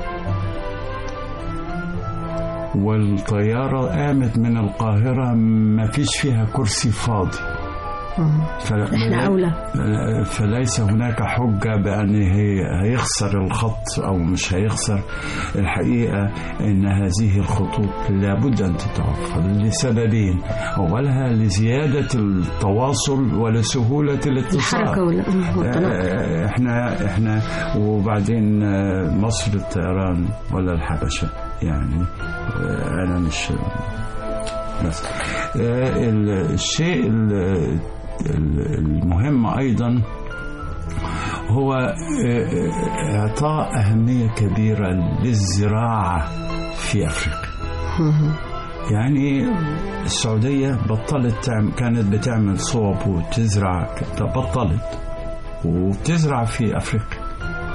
والطيارة قامت من القاهرة ما فيش فيها كرسي فاضي فلا- احنا أولى فليس هناك حجة بأن هي هيخسر الخط أو مش هيخسر الحقيقة أن هذه الخطوط لابد أن تتوفر لسببين أولها لزيادة التواصل ولسهولة الاتصال الحركة ولا- مم، والتنقل. آه، احنا احنا وبعدين آه، مصر الطيران ولا الحبشة يعني آه، أنا مش بس آه، ال- الشيء ال- ال- المهم أيضا هو آه، إعطاء أهمية كبيرة للزراعة في أفريقيا يعني السعودية بطلت تعمل كانت بتعمل صوب وتزرع بطلت وبتزرع في أفريقيا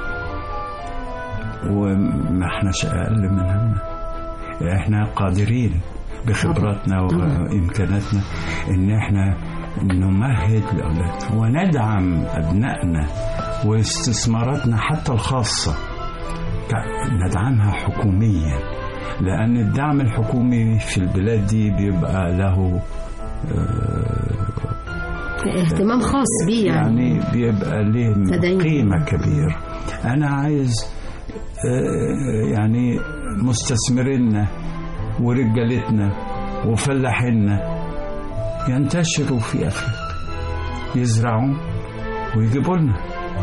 وما احناش أقل منها احنا قادرين بخبراتنا وإمكاناتنا إن احنا نمهد لأولادنا وندعم أبنائنا واستثماراتنا حتى الخاصة ك- ندعمها حكوميا لأن الدعم الحكومي في البلاد دي بيبقى له اهتمام خاص بيه يعني, يعني بيبقى له تدين. قيمة كبيرة أنا عايز آه، يعني مستثمرينا ورجالتنا وفلاحينا ينتشروا في أفريقيا يزرعوا ويجيبوا لنا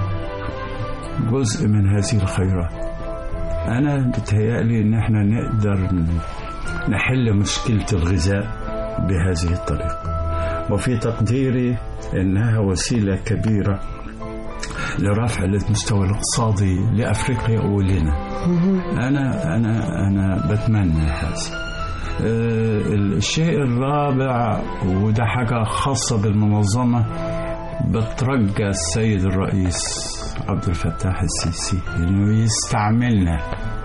جزء من هذه الخيرات أنا بتهيألي إن إحنا نقدر ن- نحل مشكلة الغذاء بهذه الطريقة وفي تقديري إنها وسيلة كبيرة لرفع المستوى الاقتصادي لأفريقيا ولنا أنا أنا أنا بتمنى هذا آه، الشيء الرابع وده حاجة خاصة بالمنظمة بترجى السيد الرئيس عبد الفتاح السيسي إنه يستعملنا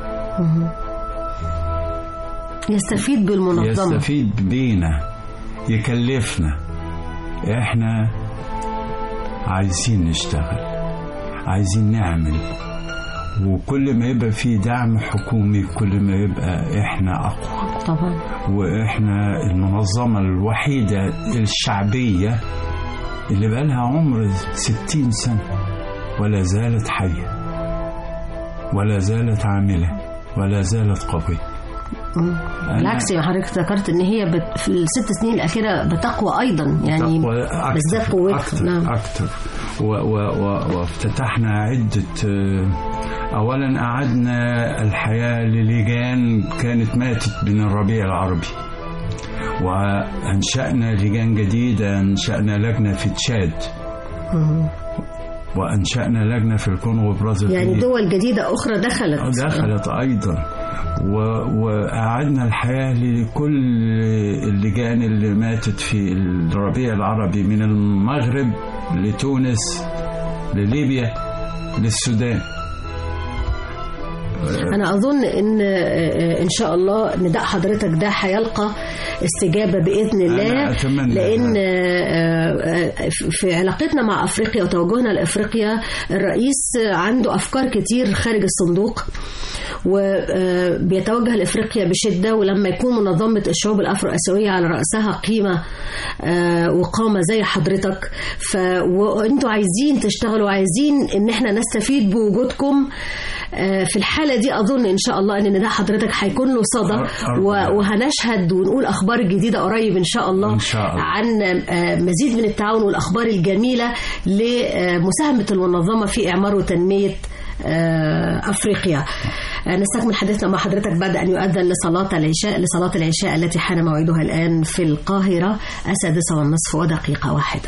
يستفيد بالمنظمة يستفيد بينا يكلفنا احنا عايزين نشتغل عايزين نعمل وكل ما يبقى في دعم حكومي كل ما يبقى احنا اقوى طبعا واحنا المنظمة الوحيدة الشعبية اللي بقى لها عمر ستين سنة ولا زالت حية ولا زالت عاملة ولا زالت قوية مم. بالعكس يا حضرتك ذكرت ان هي بت... في الست سنين الاخيره بتقوى ايضا يعني تقوى أكتر بالذات قوتها أكتر, نعم. أكتر و و و وافتتحنا عدة آه، أولا أعدنا الحياة للجان كانت ماتت من الربيع العربي وأنشأنا لجان جديدة أنشأنا لجنة في تشاد مم. وأنشأنا لجنة في الكونغو برازيل يعني دول جديدة أخرى دخلت دخلت أيضا و... وأعدنا الحياة لكل اللجان اللي ماتت في الربيع العربي من المغرب لتونس لليبيا للسودان أنا أظن إن إن شاء الله نداء حضرتك ده هيلقى استجابة بإذن الله أنا أتمنى لأن في علاقتنا مع أفريقيا وتوجهنا لأفريقيا الرئيس عنده أفكار كتير خارج الصندوق وبيتوجه لافريقيا بشده ولما يكون منظمه الشعوب الافرو اسيويه على راسها قيمه وقامه زي حضرتك ف وانتوا عايزين تشتغلوا عايزين ان احنا نستفيد بوجودكم في الحالة دي أظن إن شاء الله إن ده حضرتك هيكون له صدى وهنشهد ونقول أخبار جديدة قريب إن شاء الله, إن شاء الله. عن مزيد من التعاون والأخبار الجميلة لمساهمة المنظمة في إعمار وتنمية أفريقيا نستكمل حديثنا مع حضرتك بعد أن يؤذن لصلاة العشاء لصلاة العشاء التي حان موعدها الآن في القاهرة السادسة والنصف ودقيقة واحدة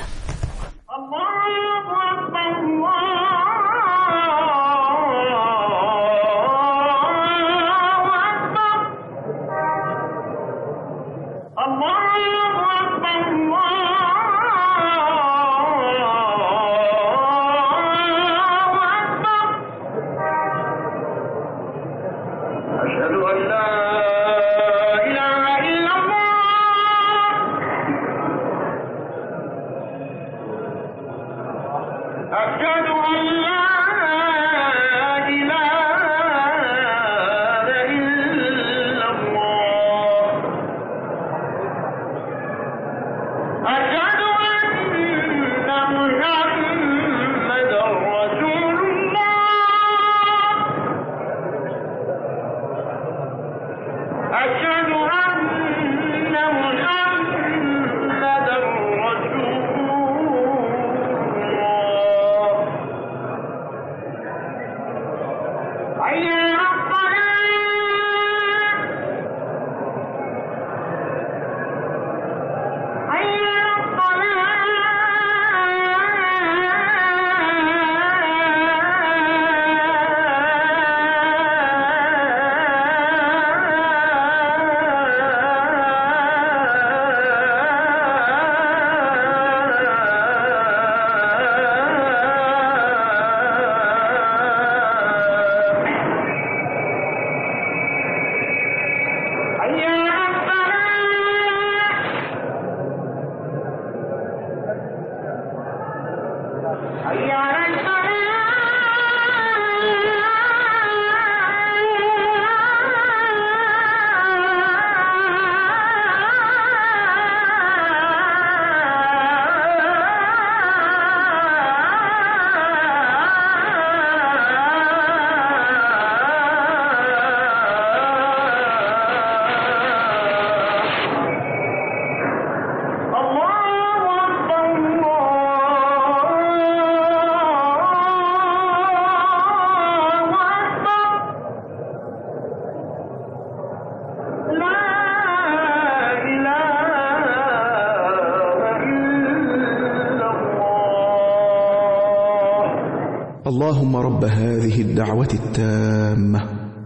اللهم رب هذه الدعوة التامة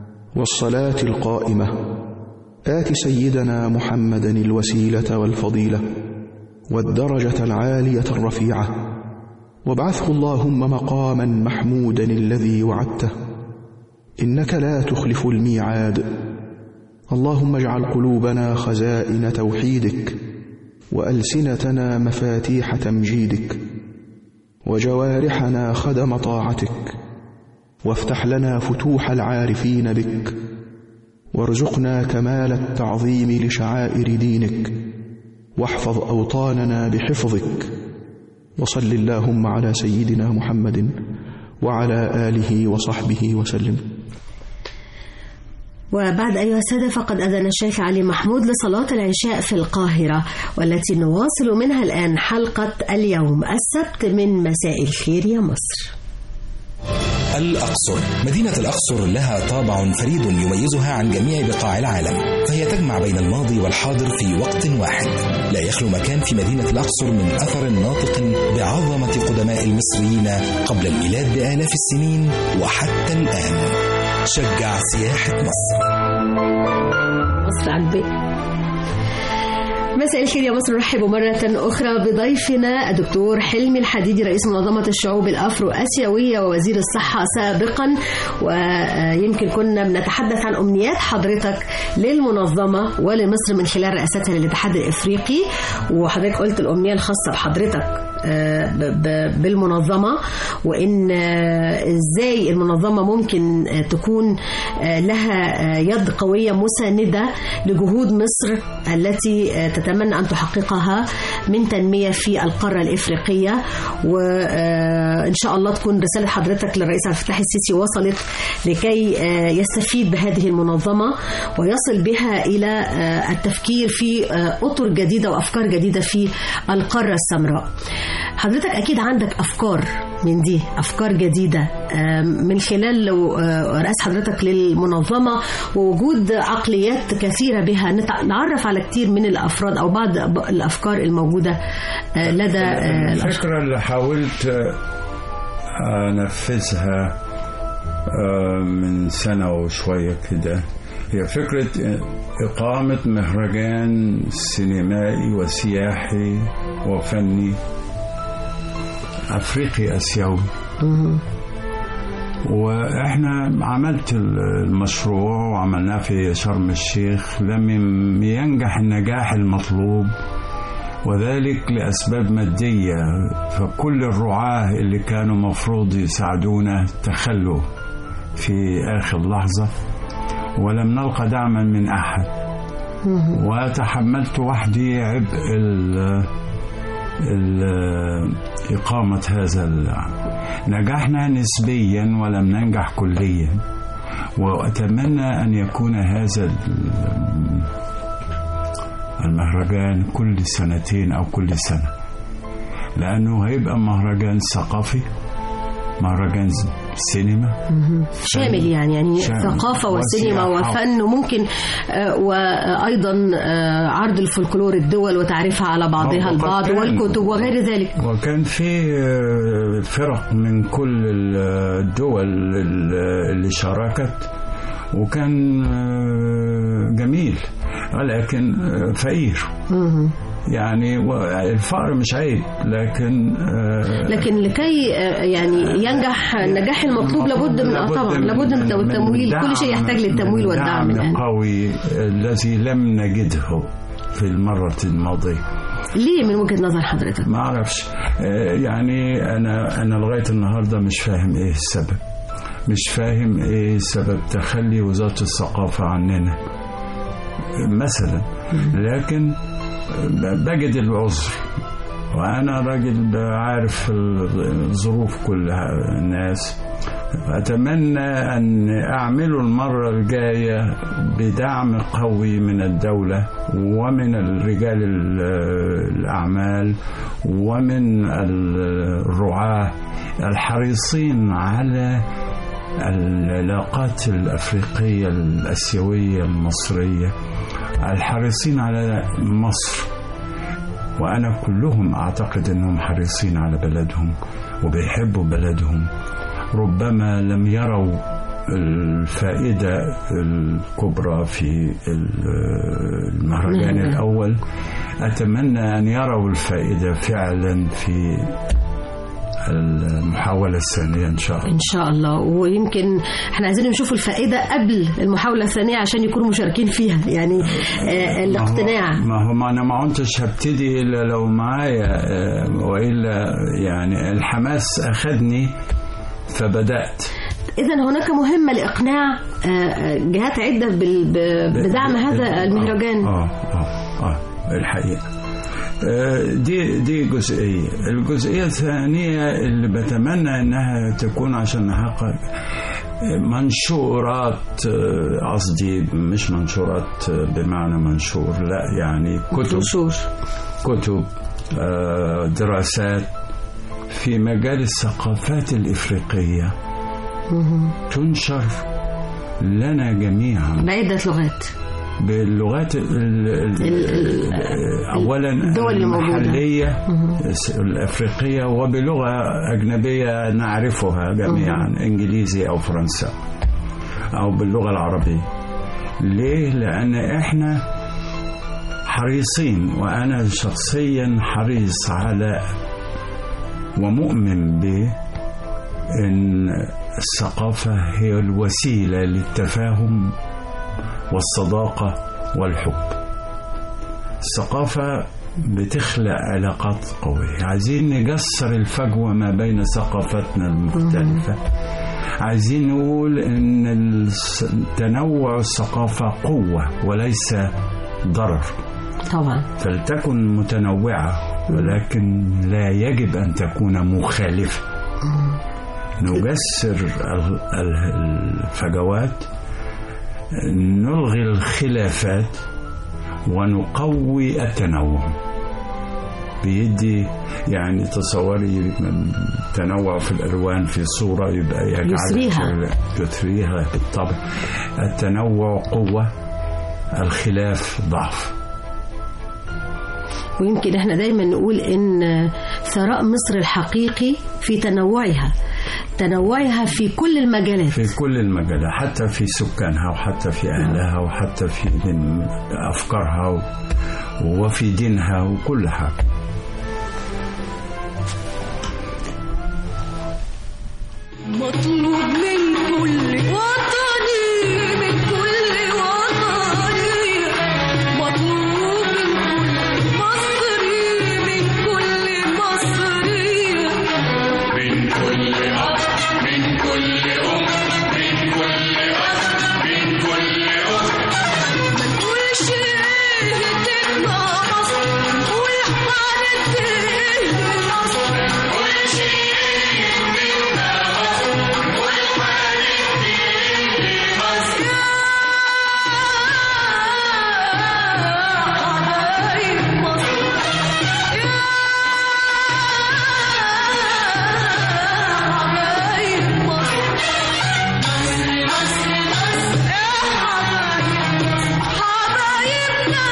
والصلاة القائمة آت سيدنا محمدا الوسيلة والفضيلة والدرجة العالية الرفيعة وابعثه اللهم مقاما محمودا الذي وعدته إنك لا تخلف الميعاد اللهم اجعل قلوبنا خزائن توحيدك وألسنتنا مفاتيح تمجيدك وجوارحنا خدم طاعتك وافتح لنا فتوح العارفين بك وارزقنا كمال التعظيم لشعائر دينك واحفظ أوطاننا بحفظك وصل اللهم على سيدنا محمد وعلى آله وصحبه وسلم وبعد أيها السادة فقد أذن الشيخ علي محمود لصلاة العشاء في القاهرة والتي نواصل منها الآن حلقة اليوم السبت من مساء الخير يا مصر الأقصر مدينة الأقصر لها طابع فريد يميزها عن جميع بقاع العالم فهي تجمع بين الماضي والحاضر في وقت واحد لا يخلو مكان في مدينة الأقصر من أثر ناطق بعظمة قدماء المصريين قبل الميلاد بآلاف السنين وحتى الآن شجع سياحة مصر مصر على البيت مساء الخير يا مصر نرحب مرة أخرى بضيفنا الدكتور حلمي الحديدي رئيس منظمة الشعوب الأفرو آسيوية ووزير الصحة سابقا ويمكن كنا بنتحدث عن أمنيات حضرتك للمنظمة ولمصر من خلال رئاستها للاتحاد الإفريقي وحضرتك قلت الأمنية الخاصة بحضرتك بالمنظمة وإن إزاي المنظمة ممكن تكون لها يد قوية مساندة لجهود مصر التي تتمنى أن تحققها من تنمية في القارة الإفريقية وإن شاء الله تكون رسالة حضرتك للرئيس عبد الفتاح السيسي وصلت لكي يستفيد بهذه المنظمة ويصل بها إلى التفكير في أطر جديدة وأفكار جديدة في القارة السمراء حضرتك أكيد عندك أفكار من دي أفكار جديدة من خلال لو رأس حضرتك للمنظمة ووجود عقليات كثيرة بها نعرف على كتير من الأفراد أو بعض الأفكار الموجودة لدى الفكرة اللي حاولت أنفذها من سنة وشوية كده هي فكرة إقامة مهرجان سينمائي وسياحي وفني أفريقي آسيوي وإحنا عملت المشروع وعملناه في شرم الشيخ لم ينجح النجاح المطلوب وذلك لأسباب مادية فكل الرعاة اللي كانوا مفروض يساعدونا تخلوا في آخر لحظة ولم نلقى دعما من أحد وتحملت وحدي عبء إقامة هذا نجحنا نسبيا ولم ننجح كليا وأتمنى أن يكون هذا المهرجان كل سنتين أو كل سنة لأنه هيبقى مهرجان ثقافي مهرجان سينما شامل يعني يعني شامل. ثقافة وسينما وسياحة. وفن وممكن آه، وأيضا آه، عرض الفولكلور الدول وتعريفها على بعضها وقد البعض كان. والكتب وغير ذلك وكان في آه، فرق من كل الدول اللي شاركت وكان آه، جميل ولكن آه، فقير يعني و- الفقر مش عيب لكن آه، لكن لكي آه، يعني ينجح النجاح المطلوب لابد من آه، طبعا لابد من التمويل كل شيء يحتاج للتمويل والدعم الآن قوي الذي لم نجده في المرة الماضية ليه من وجهة نظر حضرتك؟ ما اعرفش آه، يعني انا انا لغايه النهارده مش فاهم ايه السبب مش فاهم ايه سبب تخلي وزاره الثقافه عننا مثلا لكن بجد العذر وانا راجل عارف الظروف كلها الناس أتمنى أن أعمله المرة الجاية بدعم قوي من الدولة ومن الرجال ال- الأعمال ومن الرعاة الحريصين على العلاقات الأفريقية الأسيوية المصرية الحريصين على مصر وأنا كلهم أعتقد أنهم حريصين على بلدهم وبيحبوا بلدهم ربما لم يروا الفائدة الكبرى في المهرجان نعم. الأول أتمنى أن يروا الفائدة فعلا في المحاولة الثانية إن شاء الله ان شاء الله ويمكن احنا عايزين نشوف الفائده قبل المحاوله الثانيه عشان يكونوا مشاركين فيها يعني آه الاقتناع ما هو ما انا ما كنتش هبتدي الا لو معايا آه، والا يعني الحماس اخذني فبدات اذا هناك مهمه لاقناع آه، آه، جهات عده بال- ب- بدعم هذا المهرجان اه اه اه الحقيقه آه، دي دي جزئية الجزئية الثانية اللي بتمنى انها تكون عشان نحقق آه، منشورات آه، قصدي مش منشورات آه، بمعنى منشور لا يعني كتب منشور كتب آه، دراسات في مجال الثقافات الإفريقية تنشر لنا جميعا بعدة لغات باللغات ال ال ال- اولا الدول اللي موجودة. المحليه الافريقيه وبلغه اجنبيه نعرفها جميعا انجليزي او فرنسا او باللغه العربيه ليه لان احنا حريصين وانا شخصيا حريص على ومؤمن ب ان الثقافه هي الوسيله للتفاهم والصداقة والحب الثقافة بتخلق علاقات قوية عايزين نجسر الفجوة ما بين ثقافتنا المختلفة عايزين نقول ان الس- تنوع الثقافة قوة وليس ضرر طبعا فلتكن متنوعة ولكن لا يجب أن تكون مخالفة نجسر ال- ال- الفجوات نلغي الخلافات ونقوي التنوع بيدي يعني تصوري تنوع في الالوان في صوره يبقى يجعل يثريها. يثريها بالطبع التنوع قوه الخلاف ضعف ويمكن احنا دايما نقول ان ثراء مصر الحقيقي في تنوعها تنوعها في كل المجالات في كل المجالات حتى في سكانها وحتى في أهلها وحتى في دين أفكارها و- وفي دينها وكل حاجة مطلوب من كل وطني من كل وطني مطلوب من كل مصري من كل مصري من كل أب من كل أم من كل أب من كل أم ما نقولش ايه تبقى مصر نقول حالة ايه مصر ما نقولش ايه تبقى مصر نقول حالة ايه مصر يا حبايب مصر يا حبايب مصر مصر مصر مصر يا حبايب حبايبنا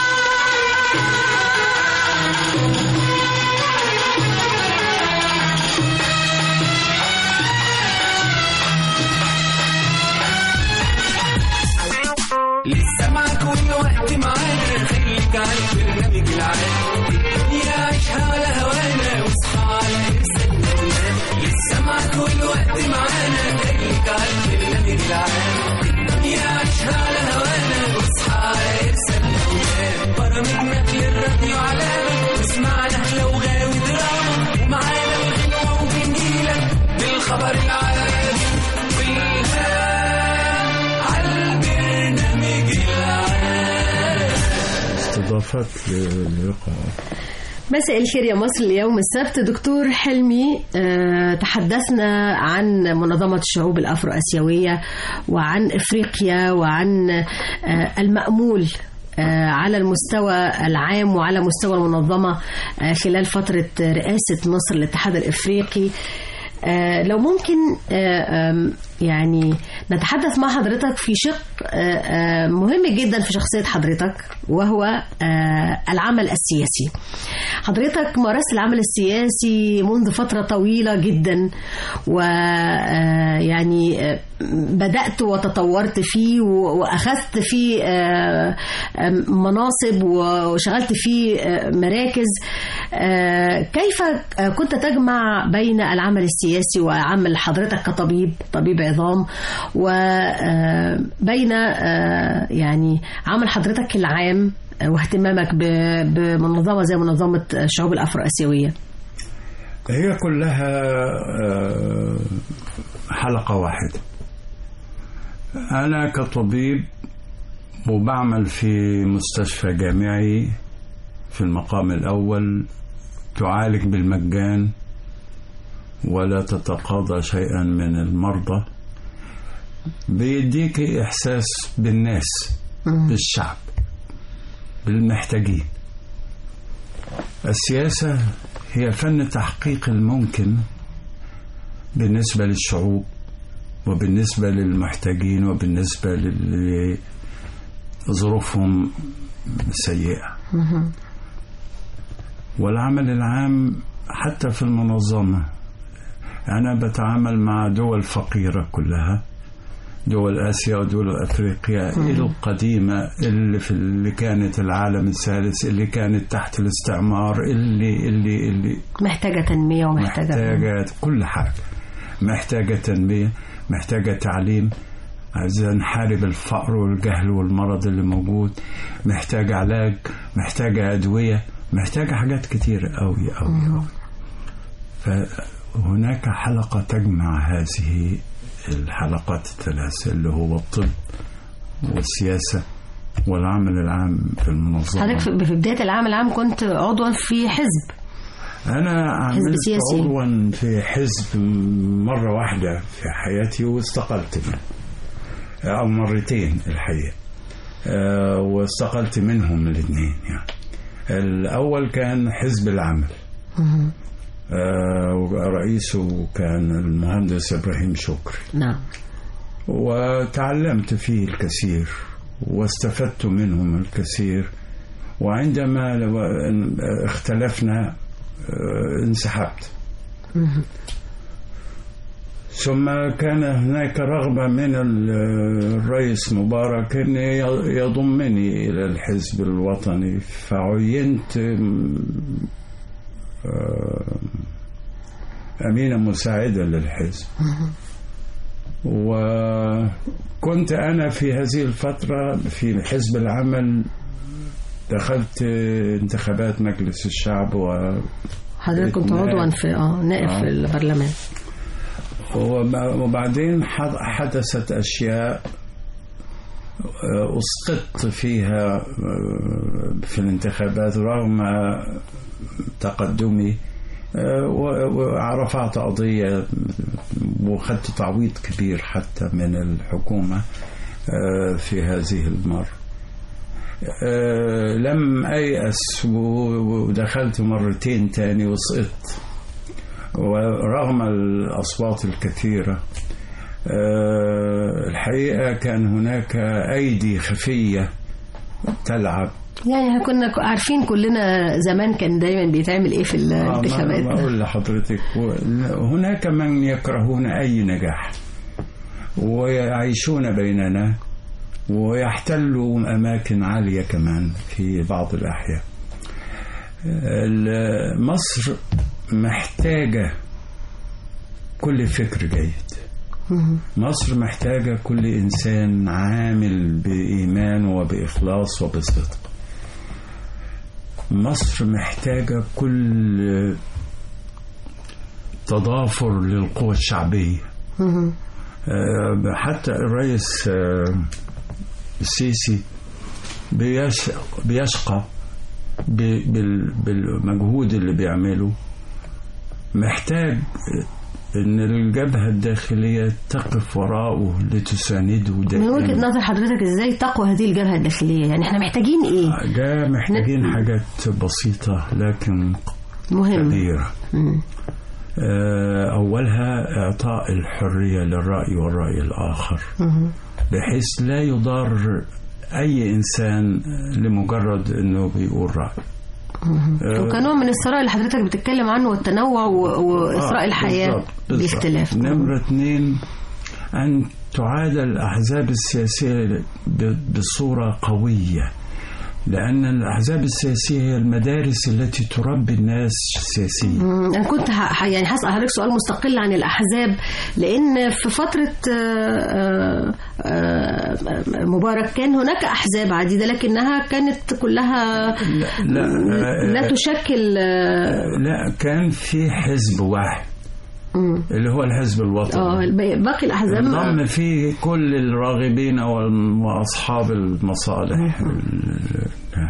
لسه معاك والوقت معانا خليك على البرنامج العام الدنيا عيشها على هوانا واصحى على ارسالنا ونام لسه معاك والوقت معانا خليك على البرنامج العام الدنيا عيشها على هوانا واصحى على ارسالنا ونام برامجنا في الراديو علامة واسمعنا لو غاوي دراما ومعانا الغنوة وبنجيلك بالخبر العادي والهام على البرنامج العام استضافات للقاء مساء الخير يا مصر اليوم السبت دكتور حلمي آه، تحدثنا عن منظمة الشعوب الأفرو آسيوية وعن إفريقيا وعن آه، المأمول آه، على المستوى العام وعلى مستوى المنظمة آه، خلال فترة رئاسة مصر للاتحاد الإفريقي آه، لو ممكن آه، آم، يعني نتحدث مع حضرتك في شق آه، آه، مهم جدا في شخصية حضرتك وهو آه، العمل السياسي حضرتك مارست العمل السياسي منذ فترة طويلة جدا ويعني بدأت وتطورت فيه و- وأخذت فيه آه، آه، مناصب وشغلت فيه آه، مراكز آه، كيف آه، كنت تجمع بين العمل السياسي وعمل حضرتك كطبيب طبيب عظام وبين يعني عمل حضرتك العام واهتمامك ب- بمنظمة زي منظمة الشعوب الأفرو آسيوية هي كلها آه، حلقة واحدة أنا كطبيب وبعمل في مستشفى جامعي في المقام الأول تعالج بالمجان ولا تتقاضى شيئا من المرضى بيديك إحساس بالناس بالشعب بالمحتاجين السياسة هي فن تحقيق الممكن بالنسبة للشعوب وبالنسبة للمحتاجين وبالنسبة لظروفهم سيئة والعمل العام حتى في المنظمة أنا بتعامل مع دول فقيرة كلها دول آسيا ودول أفريقيا القديمة اللي في اللي كانت العالم الثالث اللي كانت تحت الاستعمار اللي اللي اللي محتاجة تنمية ومحتاجة محتاجة كل حاجة محتاجة تنمية محتاجة تعليم عايزة نحارب الفقر والجهل والمرض اللي موجود محتاجة علاج محتاجة أدوية محتاجة حاجات كتير أوي أوي فهناك حلقة تجمع هذه الحلقات الثلاثة اللي هو الطب والسياسة والعمل العام في المنظمة حضرتك في في بداية العام العام كنت عضوا في حزب أنا عملت سياسي. عضوا في حزب مرة واحدة في حياتي واستقلت منه أو مرتين الحقيقة آه، واستقلت منهم الاثنين يعني الأول كان حزب العمل آه، ورئيسه كان المهندس إبراهيم شكري نعم وتعلمت فيه الكثير واستفدت منهم الكثير وعندما لو- اختلفنا آه، انسحبت ثم كان هناك رغبة من ال- الرئيس مبارك أن ي- يضمني إلى الحزب الوطني فعينت م- آه، أمينة مساعدة للحزب وكنت أنا في هذه الفترة في حزب العمل دخلت انتخابات مجلس الشعب و حضرتك كنت نائب. عضوا في اه نائب آه. في البرلمان وب- وبعدين حد- حدثت أشياء آه، أسقطت فيها آه، في الانتخابات رغم تقدمي آه، و- ورفعت قضية وخدت تعويض كبير حتى من الحكومة آه، في هذه المرة آه، لم أيأس و- ودخلت مرتين تاني وسقطت ورغم الأصوات الكثيرة آه، الحقيقة كان هناك أيدي خفية تلعب يعني احنا كنا عارفين كلنا زمان كان دايما بيتعمل ايه في آه، ما- الانتخابات ما أقول لحضرتك و- هناك من يكرهون أي نجاح ويعيشون بيننا ويحتلوا أماكن عالية كمان في بعض الأحيان ال- مصر محتاجة كل فكر جيد مصر محتاجة كل إنسان عامل بإيمان وبإخلاص وبصدق مصر محتاجة كل تضافر للقوى الشعبية مهم. آه، حتى الرئيس آه، السيسي بيش- بيشقى ب- بال- بالمجهود اللي بيعمله محتاج ان الجبهة الداخلية تقف وراءه لتسانده من دائما وجهة نظر حضرتك ازاي تقوى هذه الجبهة الداخلية يعني احنا محتاجين ايه ده محتاجين حاجات بسيطة لكن مهم كبيرة مم. آه، أولها إعطاء الحرية للرأي والرأي الآخر مهم. بحيث لا يضار أي إنسان لمجرد أنه بيقول رأي مهم. آه، وكنوع من الثراء اللي حضرتك بتتكلم عنه والتنوع و- وإثراء آه، الحياة بالضبط، بالضبط. باختلاف نمرة اثنين أن تعاد الأحزاب السياسية ب- بصورة قوية لأن الأحزاب السياسية هي المدارس التي تربي الناس سياسيا مم، أنا كنت ه- ه- يعني هسأل حضرتك سؤال مستقل عن الأحزاب لأن في فترة آه، آه، آه، مبارك كان هناك أحزاب عديدة لكنها كانت كلها لا لا تشكل آه، لا كان في حزب واحد مم. اللي هو الحزب الوطني اه الباقي- باقي الأحزاب انضم فيه كل الراغبين وال- واصحاب المصالح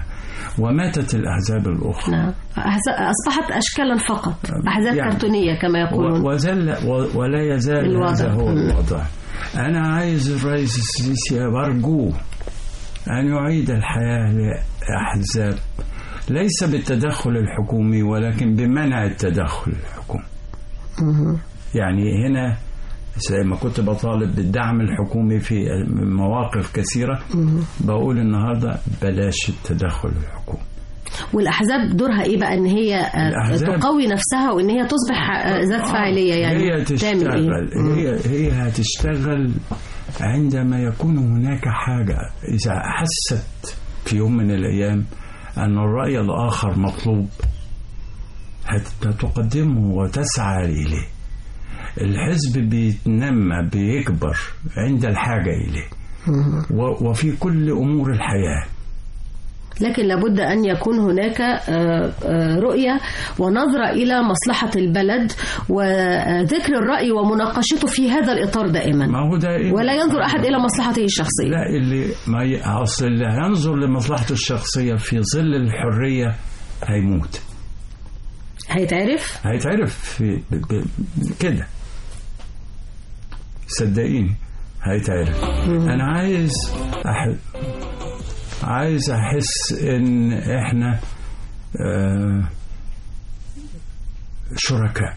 وماتت الأحزاب الأخرى نعم أحز- أصبحت أشكالا فقط أحزاب يعني كرتونية كما يقولون و- وزل و- ولا يزال الوضع. هذا هو مم. الوضع أنا عايز الرئيس السيسي برجوه أن يعيد الحياة لأحزاب ليس بالتدخل الحكومي ولكن بمنع التدخل الحكومي يعني هنا زي ما كنت بطالب بالدعم الحكومي في مواقف كثيرة بقول النهاردة بلاش التدخل الحكومي والأحزاب دورها إيه بقى إن هي آه، الأحزاب- تقوي نفسها وإن هي تصبح آه، ذات فاعلية يعني هي تعمل إيه؟ تشتغل هي هي هتشتغل عندما يكون هناك حاجة إذا حست في يوم من الأيام أن الرأي الآخر مطلوب هت- هتقدمه وتسعى إليه الحزب بيتنمى بيكبر عند الحاجة إليه و- وفي كل أمور الحياة لكن لابد أن يكون هناك آه، آه، رؤية ونظرة إلى مصلحة البلد وذكر الرأي ومناقشته في هذا الإطار دائما ما هو دائما ولا ينظر أحد إلى مصلحته الشخصية لا اللي ما ي... اصل اللي هينظر لمصلحته الشخصيه في ظل الحريه هيموت هيتعرف هيتعرف في ب... ب... كده صدقيني هيتعرف انا عايز أح... عايز احس ان احنا آه شركاء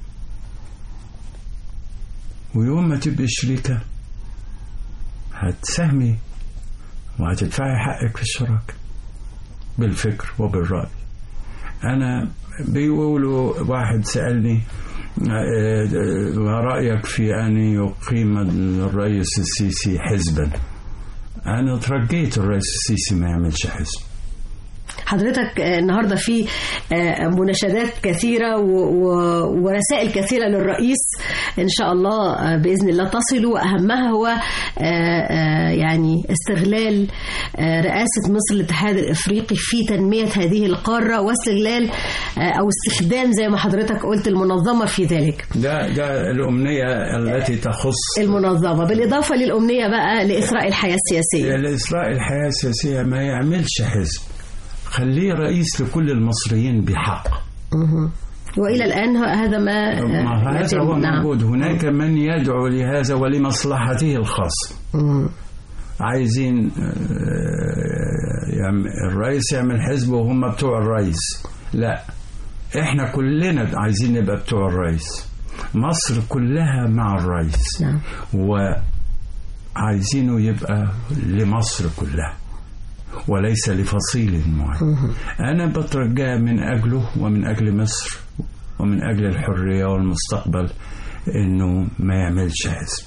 ويوم ما تبقي شريكه هتساهمي وهتدفعي حقك في الشراكة بالفكر وبالرأي أنا بيقولوا واحد سألني آه، آه، ما رأيك في أن يقيم الرئيس السيسي حزبا أنا ترجيت الرئيس السيسي ما يعملش حزب حضرتك آه، النهارده في آه، مناشدات كثيره و- و- ورسائل كثيره للرئيس ان شاء الله آه، باذن الله تصل واهمها هو آه، آه، يعني استغلال آه، رئاسه مصر الاتحاد الافريقي في تنميه هذه القاره واستغلال آه، او استخدام زي ما حضرتك قلت المنظمه في ذلك ده ده الأمنية التي تخص المنظمه بالاضافه للامنيه بقى لاثراء الحياه السياسيه لإسراء الحياة السياسية ما يعملش حزب خليه رئيس لكل المصريين بحق مهم. والى الان هذا ما ما هذا يتم. هو نعم. موجود هناك من يدعو لهذا ولمصلحته الخاصة مم. عايزين آه، يعم- الرئيس يعمل حزب وهم بتوع الرئيس لا احنا كلنا عايزين نبقى بتوع الرئيس مصر كلها مع الرئيس نعم. وعايزينه يبقى لمصر كلها وليس لفصيل معين أنا بترجى من أجله ومن أجل مصر ومن أجل الحرية والمستقبل إنه ما يعملش حزب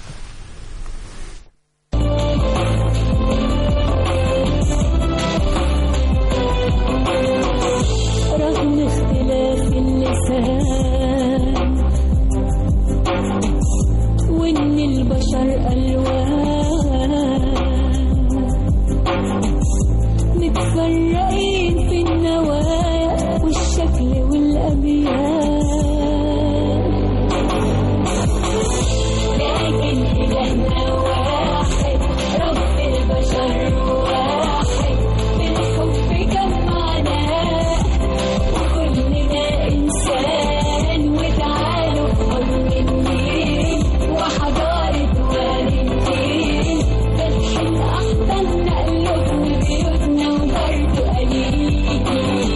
رغم اختلاف اللسان وان البشر الوان متفرقين في النوايا والشكل والابيان لكن الهنا واحد رب البشر واحد بالحب جمعنا وكلنا إنسان وتعالوا كل النيل وحضارة والدين فاتحين أحضاننا قلوبنا بيوتنا وبرضه قليل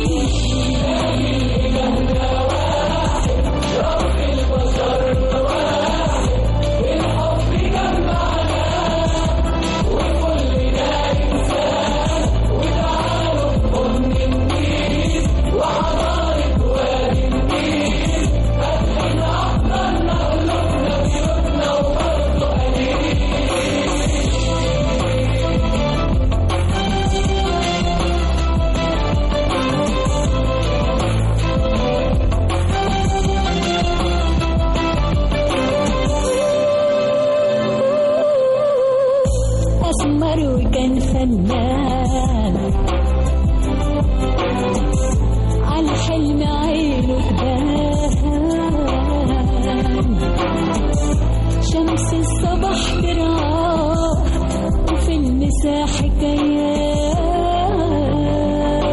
أسمر وكان فنان على الحلم عينه تبان شمس الصبح برعاه وفي المساح كيان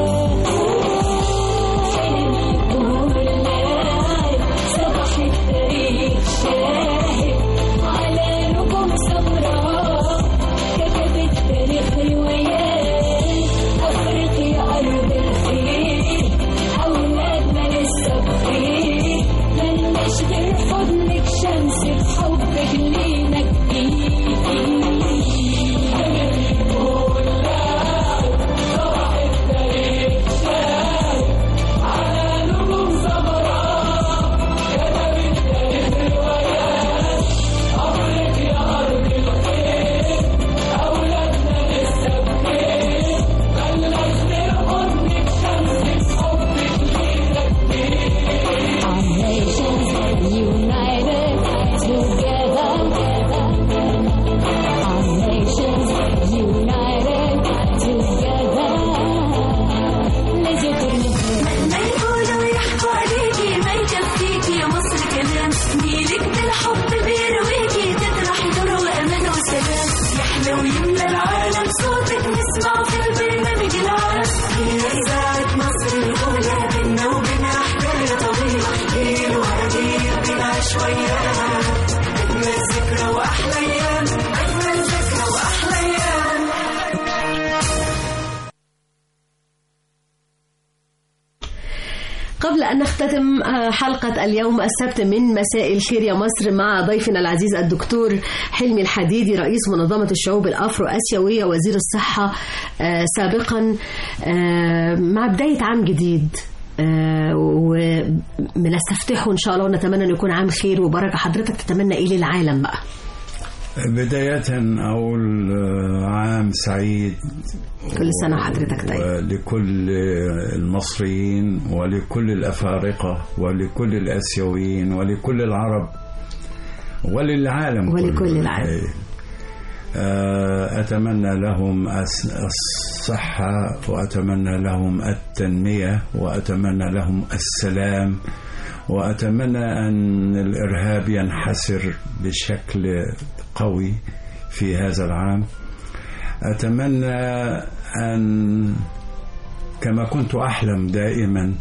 أن نختتم آه، حلقة اليوم السبت من مساء الخير يا مصر مع ضيفنا العزيز الدكتور حلمي الحديدي رئيس منظمة الشعوب الأفرو آسيوية وزير الصحة آه، سابقا آه، مع بداية عام جديد آه، وبنستفتحه إن شاء الله ونتمنى أن يكون عام خير وبركة حضرتك تتمنى إيه للعالم بقى بداية أقول آه، عام سعيد كل سنة وحضرتك طيب ولكل المصريين ولكل الأفارقة ولكل الآسيويين ولكل العرب وللعالم ولكل كله. العالم. آه، أتمنى لهم الس- الصحة وأتمنى لهم التنمية وأتمنى لهم السلام وأتمنى أن الإرهاب ينحسر بشكل قوي في هذا العام أتمنى أن كما كنت أحلم دائما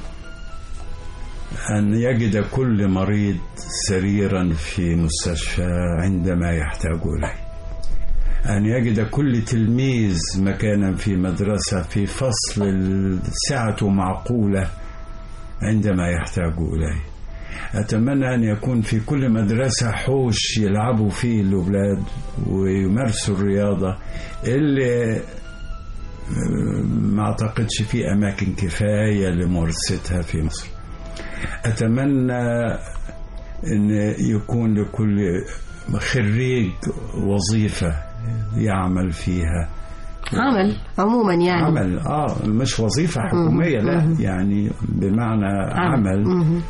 أن يجد كل مريض سريرا في مستشفى عندما يحتاج إليه أن يجد كل تلميذ مكانا في مدرسة في فصل سعته معقولة عندما يحتاج إليه أتمنى أن يكون في كل مدرسة حوش يلعبوا فيه الأولاد ويمارسوا الرياضة اللي ما أعتقدش في أماكن كفاية لممارستها في مصر أتمنى أن يكون لكل خريج وظيفة يعمل فيها عمل عموما يعني عمل اه مش وظيفة حكومية لا يعني بمعنى عمل مهم.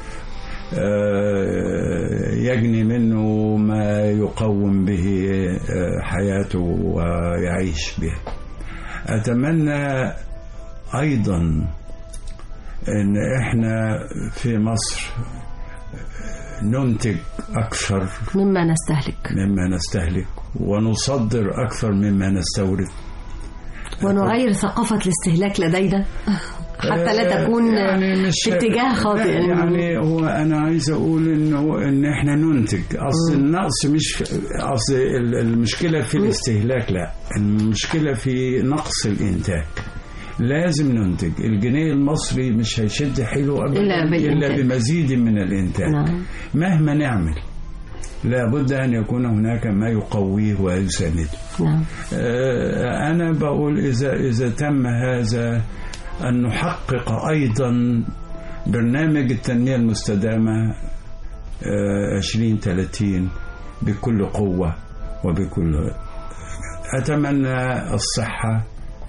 آه، يجني منه ما يقوم به آه، حياته ويعيش به أتمنى أيضا أن إحنا في مصر ننتج أكثر مما نستهلك مما نستهلك ونصدر أكثر مما نستورد ونغير ثقافة الاستهلاك لدينا حتى لا تكون يعني مش في اتجاه خاطئ لا، يعني هو انا عايز اقول انه ان احنا ننتج اصل النقص مش في اصل ال- المشكله في الاستهلاك لا المشكله في نقص الانتاج لازم ننتج الجنيه المصري مش هيشد حيله ابدا إلا بالإنتاج. الا بمزيد من الانتاج نعم. مهما نعمل لابد ان يكون هناك ما يقويه ويسانده نعم آه، أنا بقول إذا إذا تم هذا أن نحقق أيضا برنامج التنمية المستدامة آه، 2030 بكل قوة وبكل أتمنى الصحة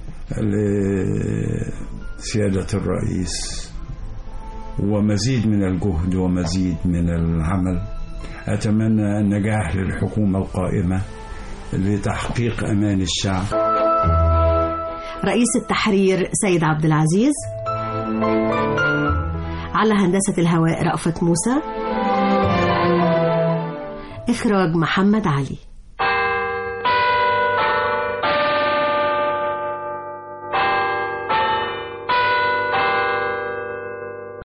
لسيادة الرئيس ومزيد من الجهد ومزيد من العمل أتمنى النجاح للحكومة القائمة لتحقيق أمان الشعب رئيس التحرير سيد عبد العزيز على هندسة الهواء رأفت موسى إخراج محمد علي